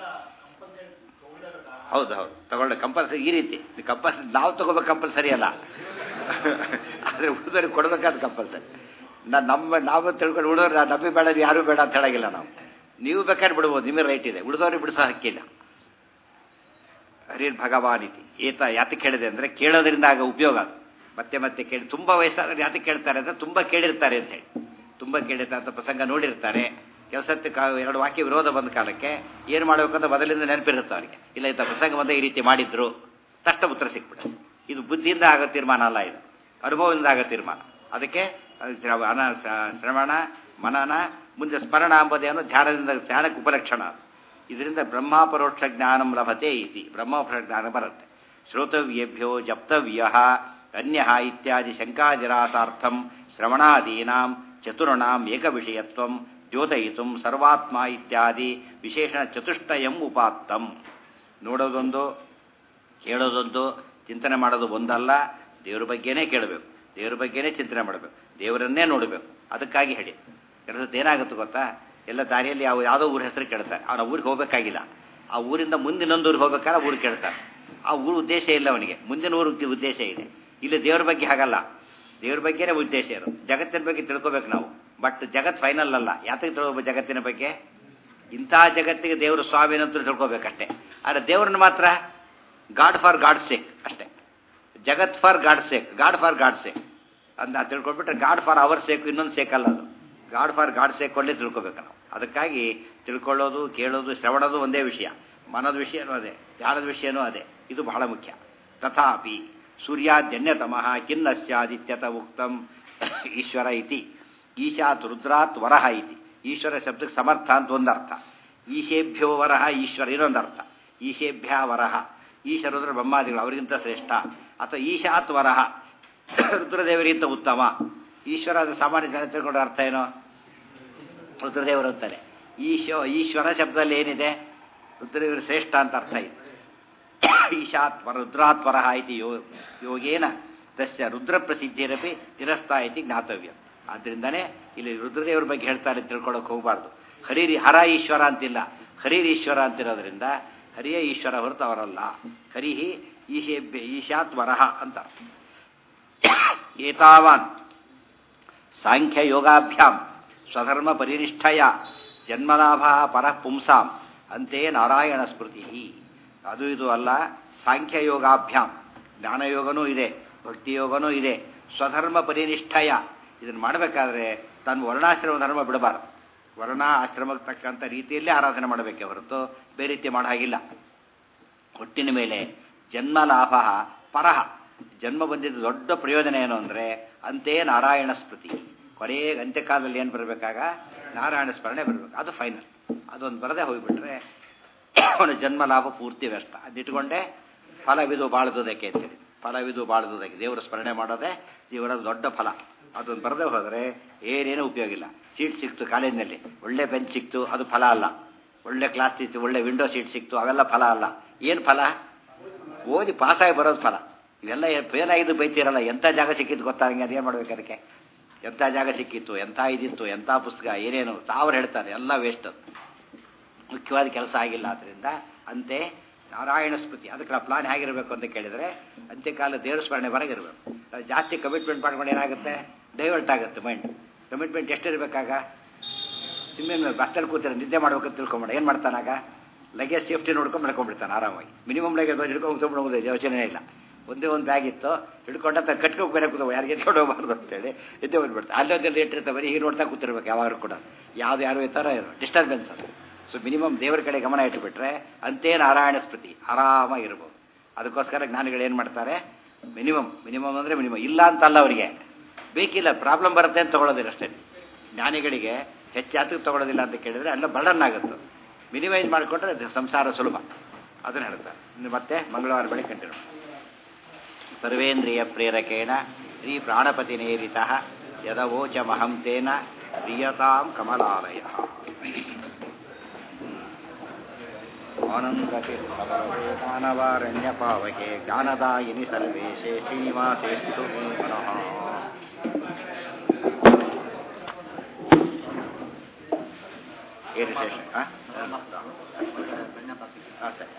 ಹೌದು ಹೌದು ತಗೊಳ್ಳಿ ಕಂಪಲ್ಸರಿ ಈ ರೀತಿ ಕಂಪಲ್ಸರಿ ನಾವು ತಗೋಬೇಕು ಕಂಪಲ್ಸರಿ ಅಲ್ಲ ಆದರೆ ಉಳಿದವ್ರಿಗೆ ಕೊಡಬೇಕಾದ ಕಂಪಲ್ಸರಿ ನಾ ನಮ್ಮ ನಾವು ತಿಳ್ಕೊಂಡು ಉಳಿದವ್ರು ನಮಗೆ ಬೇಡ ಯಾರೂ ಬೇಡ ಅಂತ ಹೇಳಾಗಿಲ್ಲ ನಾವು ನೀವು ಬೇಕಾದ್ರೆ ಬಿಡ್ಬೋದು ನಿಮಗೆ ರೈಟ್ ಇದೆ ಉಳಿದವ್ರಿಗೆ ಬಿಡಿಸೋ ಹಕ್ಕಿಲ್ಲ ಹರಿರ್ ಭಗವಾನ್ ಇತಿ ಏತ ಯಾತಕ್ಕೆ ಹೇಳಿದೆ ಅಂದರೆ ಕೇಳೋದ್ರಿಂದ ಆಗ ಉಪಯೋಗ ಅದು ಮತ್ತೆ ಮತ್ತೆ ಕೇಳಿ ತುಂಬ ವಯಸ್ಸಾದ್ರೆ ಯಾತಕ್ಕೆ ಕೇಳ್ತಾರೆ ಅಂದರೆ ತುಂಬ ಕೇಳಿರ್ತಾರೆ ಅಂತ ಹೇಳಿ ತುಂಬ ಕೇಳಿರ್ತಾರೆ ಅಂತ ಪ್ರಸಂಗ ನೋಡಿರ್ತಾರೆ ಕೆಲಸಕ್ಕೆ ಕಾ ಎರಡು ವಾಕ್ಯ ವಿರೋಧ ಬಂದ ಕಾಲಕ್ಕೆ ಏನು ಮಾಡಬೇಕು ಅಂತ ಮೊದಲಿಂದ ನೆನಪಿರುತ್ತೆ ಅವರಿಗೆ ಇಲ್ಲ ಇಂಥ ಪ್ರಸಂಗ ಬಂದ ಈ ರೀತಿ ಮಾಡಿದ್ರು ತಟ್ಟ ಉತ್ತರ ಸಿಕ್ಬಿಡುತ್ತೆ ಇದು ಬುದ್ಧಿಯಿಂದ ಆಗೋ ತೀರ್ಮಾನ ಅಲ್ಲ ಇದು ಅನುಭವದಿಂದ ಆಗೋ ತೀರ್ಮಾನ ಅದಕ್ಕೆ ಅನ ಶ್ರವಣ ಮನನ ಮುಂದೆ ಸ್ಮರಣ ಎಂಬುದೇನು ಧ್ಯಾನದಿಂದ ಧ್ಯಾನಕ್ಕೆ ಉಪಲಕ್ಷಣ ಅದು ಇದರಿಂದ ಬ್ರಹ್ಮಾಪರೋಕ್ಷ ಜ್ಞಾನಂ ಲಭತೆ ಇತಿ ಬ್ರಹ್ಮಾಪರೋಕ್ಷ ಜ್ಞಾನ ಬರುತ್ತೆ ಶ್ರೋತವ್ಯೇಭ್ಯೋ ಜಪ್ತವ್ಯ ಅನ್ಯ ಇತ್ಯಾದಿ ಶಂಕಾನಿರಾಸಾರ್ಥಂ ಶ್ರವಣಾದೀನಾಂ ಚತುರ್ಣಾಂ ಏಕವಿಷಯತ್ವ ದ್ಯೋತಯಿತು ಸರ್ವಾತ್ಮ ಇತ್ಯಾದಿ ವಿಶೇಷಣ ಚತುಷ್ಟಯಂ ಉಪಾತ್ತಂ ನೋಡೋದೊಂದು ಕೇಳೋದೊಂದು ಚಿಂತನೆ ಮಾಡೋದು ಒಂದಲ್ಲ ದೇವ್ರ ಬಗ್ಗೆನೇ ಕೇಳಬೇಕು ದೇವ್ರ ಬಗ್ಗೆನೇ ಚಿಂತನೆ ಮಾಡಬೇಕು ದೇವರನ್ನೇ ನೋಡಬೇಕು ಅದಕ್ಕಾಗಿ ಹೇಳಿ ಕೆಲಸದ್ದು ಏನಾಗುತ್ತೆ ಗೊತ್ತಾ ಎಲ್ಲ ದಾರಿಯಲ್ಲಿ ಯಾವ ಯಾವುದೋ ಊರ ಹೆಸರು ಕೇಳ್ತಾರೆ ಅವನ ಊರಿಗೆ ಹೋಗಬೇಕಾಗಿಲ್ಲ ಆ ಊರಿಂದ ಮುಂದಿನೊಂದು ಊರಿಗೆ ಹೋಗ್ಬೇಕಾದ್ರೆ ಊರು ಕೇಳ್ತಾರೆ ಆ ಊರು ಉದ್ದೇಶ ಇಲ್ಲ ಅವನಿಗೆ ಮುಂದಿನ ಊರಿಗೆ ಉದ್ದೇಶ ಇದೆ ಇಲ್ಲಿ ದೇವ್ರ ಬಗ್ಗೆ ಹಾಗಲ್ಲ ದೇವ್ರ ಬಗ್ಗೆನೇ ಉದ್ದೇಶ ಇರೋದು ಜಗತ್ತಿನ ಬಗ್ಗೆ ತಿಳ್ಕೊಬೇಕು ನಾವು ಬಟ್ ಜಗತ್ ಫೈನಲ್ ಅಲ್ಲ ಯಾತಕ್ಕೆ ತಿಳ್ಕೊಬೇಕು ಜಗತ್ತಿನ ಬಗ್ಗೆ ಇಂಥ ಜಗತ್ತಿಗೆ ದೇವರು ಸ್ವಾಮಿ ಅಂತ ತಿಳ್ಕೊಬೇಕಷ್ಟೇ ಆದರೆ ದೇವ್ರನ್ನ ಮಾತ್ರ ಗಾಡ್ ಫಾರ್ ಗಾಡ್ ಸೇಕ್ ಅಷ್ಟೇ ಜಗತ್ for God sake God for God sake ಅಂತ ತಿಳ್ಕೊಂಡ್ಬಿಟ್ರೆ ಗಾಡ್ ಫಾರ್ ಅವರ್ ಸೇಕ್ ಇನ್ನೊಂದು ಸೇಕ್ ಅಲ್ಲ ಅದು ಗಾಡ್ ಫಾರ್ ಗಾಡ್ ಸೇಕ್ ಒಳ್ಳೆ ತಿಳ್ಕೊಬೇಕು ನಾವು ಅದಕ್ಕಾಗಿ ತಿಳ್ಕೊಳ್ಳೋದು ಕೇಳೋದು ಶ್ರವಣದು ಒಂದೇ ವಿಷಯ ಮನದ ವಿಷಯನೂ ಅದೇ ಧ್ಯಾನದ ವಿಷಯನೂ ಅದೇ ಇದು ಬಹಳ ಮುಖ್ಯ ತಥಾಪಿ ಸೂರ್ಯಾದ್ಯನ್ಯತಮಃ ಖಿನ್ನಸ್ಯಾದಿತ್ಯತ ಉಕ್ತಂ ಈಶ್ವರ ಇತಿ ಈಶಾತ್ ರುದ್ರಾತ್ ವರಹ ಇತಿ ಈಶ್ವರ ಶಬ್ದಕ್ಕೆ ಸಮರ್ಥ ಅಂತ ಒಂದರ್ಥ ಈಶೇಭ್ಯೋ ವರಹ ಈಶ್ವರ ಇನ್ನೊಂದು ಅರ್ಥ ಈಶೇಭ್ಯ ವರಹ ಈಶ್ವರ ಬ್ರಹ್ಮಾದಿಗಳು ಅವರಿಗಿಂತ ಶ್ರೇಷ್ಠ ಅಥವಾ ಈಶಾತ್ ವರಹ ರುದ್ರದೇವರಿಗಿಂತ ಉತ್ತಮ ಈಶ್ವರ ಅದು ಸಾಮಾನ್ಯ ಜನ ತಿಳ್ಕೊಂಡ ಅರ್ಥ ಏನೋ ರುದ್ರದೇವರು ಅಂತಾರೆ ಈಶೋ ಈಶ್ವರ ಶಬ್ದದಲ್ಲಿ ಏನಿದೆ ರುದ್ರದೇವರು ಶ್ರೇಷ್ಠ ಅಂತ ಅರ್ಥ ಇದೆ ಈಶಾತ್ವರ ರುದ್ರಾತ್ವರ ಇತಿ ಯೋ ಯೋಗೇನ ತಸ್ಯ ರುದ್ರ ಪ್ರಸಿದ್ಧಿರಪಿ ತಿರಸ್ತಾ ಇತಿ ಜ್ಞಾತವ್ಯ ಆದ್ದರಿಂದನೇ ಇಲ್ಲಿ ರುದ್ರದೇವರ ಬಗ್ಗೆ ಹೇಳ್ತಾರೆ ತಿಳ್ಕೊಳ್ಳೋಕೆ ಹೋಗಬಾರ್ದು ಹರಿರಿ ಹರ ಈಶ್ವರ ಅಂತಿಲ್ಲ ಹರಿರ್ ಈಶ್ವರ ಅಂತಿರೋದ್ರಿಂದ ಹರಿಯ ಈಶ್ವರ ಹೊರತು ಅವರಲ್ಲ ಹರಿಹಿ ಈಶೇಭ್ಯ ಈಶಾತ್ವರಹ ಅಂತ ಏತಾವಾನ್ ಸಾಂಖ್ಯ ಯೋಗಾಭ್ಯಾಂ ಸ್ವಧರ್ಮ ಪರಿನಿಷ್ಠಯ ಜನ್ಮಲಾಭ ಪರಃ ಪುಂಸಾಂ ಅಂತೆಯೇ ನಾರಾಯಣ ಸ್ಮೃತಿ ಅದು ಇದು ಅಲ್ಲ ಸಾಂಖ್ಯ ಯೋಗಾಭ್ಯಾಂ ಜ್ಞಾನಯೋಗನೂ ಇದೆ ಭಕ್ತಿಯೋಗನೂ ಇದೆ ಸ್ವಧರ್ಮ ಪರಿನಿಷ್ಠಯ ಇದನ್ನು ಮಾಡಬೇಕಾದ್ರೆ ತನ್ನ ವರ್ಣಾಶ್ರಮ ಧರ್ಮ ಬಿಡಬಾರದು ವರ್ಣ ಆಶ್ರಮಕ್ಕೆ ತಕ್ಕಂಥ ರೀತಿಯಲ್ಲೇ ಆರಾಧನೆ ಮಾಡಬೇಕೆ ಹೊರತು ಬೇರೆ ರೀತಿ ಮಾಡೋ ಹಾಗಿಲ್ಲ ಒಟ್ಟಿನ ಮೇಲೆ ಜನ್ಮ ಲಾಭ ಪರಹ ಜನ್ಮ ಬಂದಿದ್ದ ದೊಡ್ಡ ಪ್ರಯೋಜನ ಏನು ಅಂದರೆ ಅಂತೆಯೇ ನಾರಾಯಣ ಸ್ಮೃತಿ ಕೊನೆಗೆ ಅಂತ್ಯಕಾಲದಲ್ಲಿ ಏನು ಬರಬೇಕಾಗ ನಾರಾಯಣ ಸ್ಮರಣೆ ಬರಬೇಕು ಅದು ಫೈನಲ್ ಅದೊಂದು ಬರದೇ ಹೋಗಿಬಿಟ್ರೆ ಅವನ ಜನ್ಮ ಲಾಭ ಪೂರ್ತಿ ವ್ಯರ್ಥ ಅದಿಟ್ಕೊಂಡೆ ಫಲವಿದು ಬಾಳದುದಕ್ಕೆ ಅಂತೇಳಿ ಫಲವಿದು ಬಾಳದುದಕ್ಕೆ ದೇವರ ಸ್ಮರಣೆ ಮಾಡೋದೇ ಜೀವನದ ದೊಡ್ಡ ಫಲ ಅದೊಂದು ಬರದೇ ಹೋದರೆ ಏನೇನೂ ಉಪಯೋಗ ಇಲ್ಲ ಸೀಟ್ ಸಿಕ್ತು ಕಾಲೇಜಿನಲ್ಲಿ ಒಳ್ಳೆ ಬೆಂಚ್ ಸಿಕ್ತು ಅದು ಫಲ ಅಲ್ಲ ಒಳ್ಳೆ ಕ್ಲಾಸ್ ಸಿಕ್ತು ಒಳ್ಳೆ ವಿಂಡೋ ಸೀಟ್ ಸಿಕ್ತು ಅವೆಲ್ಲ ಫಲ ಅಲ್ಲ ಏನು ಫಲ ಓದಿ ಪಾಸಾಗಿ ಬರೋದು ಫಲ ಇವೆಲ್ಲ ಫೇಲ್ ಆಗಿದ್ದು ಬೈತಿರಲ್ಲ ಎಂಥ ಜಾಗ ಸಿಕ್ಕಿದ್ದು ಗೊತ್ತಾ ಹಂಗೆ ಅದೇನು ಮಾಡ್ಬೇಕು ಅದಕ್ಕೆ ಎಂಥ ಜಾಗ ಸಿಕ್ಕಿತ್ತು ಎಂಥ ಇದಿತ್ತು ಎಂಥ ಪುಸ್ತಕ ಏನೇನು ಸಾವಿರ ಹೇಳ್ತಾರೆ ಎಲ್ಲ ವೇಸ್ಟ್ ಅದು ಮುಖ್ಯವಾದ ಕೆಲಸ ಆಗಿಲ್ಲ ಆದ್ದರಿಂದ ಅಂತೆ ನಾರಾಯಣ ಸ್ಮೃತಿ ಅದಕ್ಕೆ ನಾವು ಪ್ಲಾನ್ ಹೇಗಿರಬೇಕು ಅಂತ ಕೇಳಿದರೆ ಅಂತ್ಯಕಾಲ ದೇವ್ರ ಸ್ಮರಣೆ ಹೊರಗಿರಬೇಕು ಜಾಸ್ತಿ ಕಮಿಟ್ಮೆಂಟ್ ಮಾಡ್ಕೊಂಡು ಏನಾಗುತ್ತೆ ಡೈವರ್ಟ್ ಆಗುತ್ತೆ ಮೈಂಡ್ ಕಮಿಟ್ಮೆಂಟ್ ಎಷ್ಟಿರಬೇಕಾಗ ಸುಮ್ಮನೆ ಬಸ್ಟಲ್ಲಿ ಕೂತಿರ ನಿದ್ದೆ ಮಾಡ್ಬೇಕಂತ ತಿಳ್ಕೊಂಬೇಡ ಏನು ಮಾಡ್ತಾನಾಗ ಲಗೇಜ್ ಸೇಫ್ಟಿ ನೋಡ್ಕೊಂಡು ಮಾಡ್ಕೊಂಡ್ಬಿಡ್ತಾನೆ ಆರಾಮಾಗಿ ಮಿನಿಮಮ್ ಲಗೇಜ್ ಬಂದು ಹಿಡ್ಕೊಂಡು ತೊಗೊಂಡು ಯೋಚನೆ ಇಲ್ಲ ಒಂದೇ ಒಂದು ಬ್ಯಾಗ್ ಇತ್ತು ಹಿಡ್ಕೊಂಡ ಕಟ್ಕೊಂಡು ಬೇರೆ ಕೂತ ಯಾರಿಗೆ ಎತ್ಕೊಂಡು ಹೋಗ್ಬಾರ್ದು ಅಂತೇಳಿ ಎದ್ದೆ ಬಂದ್ಬಿಡ್ತಾರೆ ಅಲ್ಲೊಂದೆಲ್ಲ ಇಟ್ಟಿರ್ತಾರೆ ಬರೀ ಹೀಗೆ ನೋಡ್ತಾ ಕೂತಿರ್ಬೇಕು ಯಾವಾಗಲೂ ಕೂಡ ಯಾವ್ದು ಯಾರು ಈ ಥರ ಡಿಸ್ಟರ್ಬೆನ್ಸ್ ಅದು ಸೊ ಮಿನಿಮಮ್ ದೇವರ ಕಡೆ ಗಮನ ಇಟ್ಟುಬಿಟ್ರೆ ಅಂತೆ ನಾರಾಯಣ ಸ್ಮೃತಿ ಆರಾಮಾಗಿ ಇರ್ಬೋದು ಅದಕ್ಕೋಸ್ಕರ ಜ್ಞಾನಿಗಳು ಏನು ಮಾಡ್ತಾರೆ ಮಿನಿಮಮ್ ಮಿನಿಮಮ್ ಅಂದರೆ ಮಿನಿಮಮ್ ಇಲ್ಲ ಅಂತಲ್ಲ ಅವರಿಗೆ ಬೇಕಿಲ್ಲ ಪ್ರಾಬ್ಲಮ್ ಬರುತ್ತೆ ಅಂತ ತಗೊಳ್ಳೋದಿಲ್ಲ ಅಷ್ಟೇ ಜ್ಞಾನಿಗಳಿಗೆ ಹೆಚ್ಚು ಯಾತಕ್ಕೆ ತಗೊಳ್ಳೋದಿಲ್ಲ ಅಂತ ಕೇಳಿದ್ರೆ ಎಲ್ಲ ಬರ್ಡನ್ ಆಗುತ್ತೆ ಮಿನಿಮೈಸ್ ಮಾಡಿಕೊಂಡ್ರೆ ಅದು ಸಂಸಾರ ಸುಲಭ ಅದನ್ನು ಹೇಳ್ತಾರೆ ಇನ್ನು ಮತ್ತೆ ಮಂಗಳವಾರ ಬೆಳಗ್ಗೆ ಕಂಟಿನ್ಯೂ ಸರ್ವೇಂದ್ರಿಯ ಪ್ರೇರಕೇಣ ಶ್ರೀ ಪ್ರಾಣಪತಿ ನೇರಿತ ಯದವೋಚ ಮಹಂ ತೇನ ಪ್ರಿಯತಾಂ ಕಮಲಾಲಯ ಆನಂದತಿರ್ಭವರೇತಾನವಾರಣ್ಯ ಪಾವಕೆ ಜ್ಞಾನದಾಯಿನಿ ಸರ್ವೇಶೇ ಶ್ರೀನಿವಾಸೇಸ್ತು ಮೇ ಮನಃ ಏನು ವಿಶೇಷ ಆ? ಆ, ಸರಿ.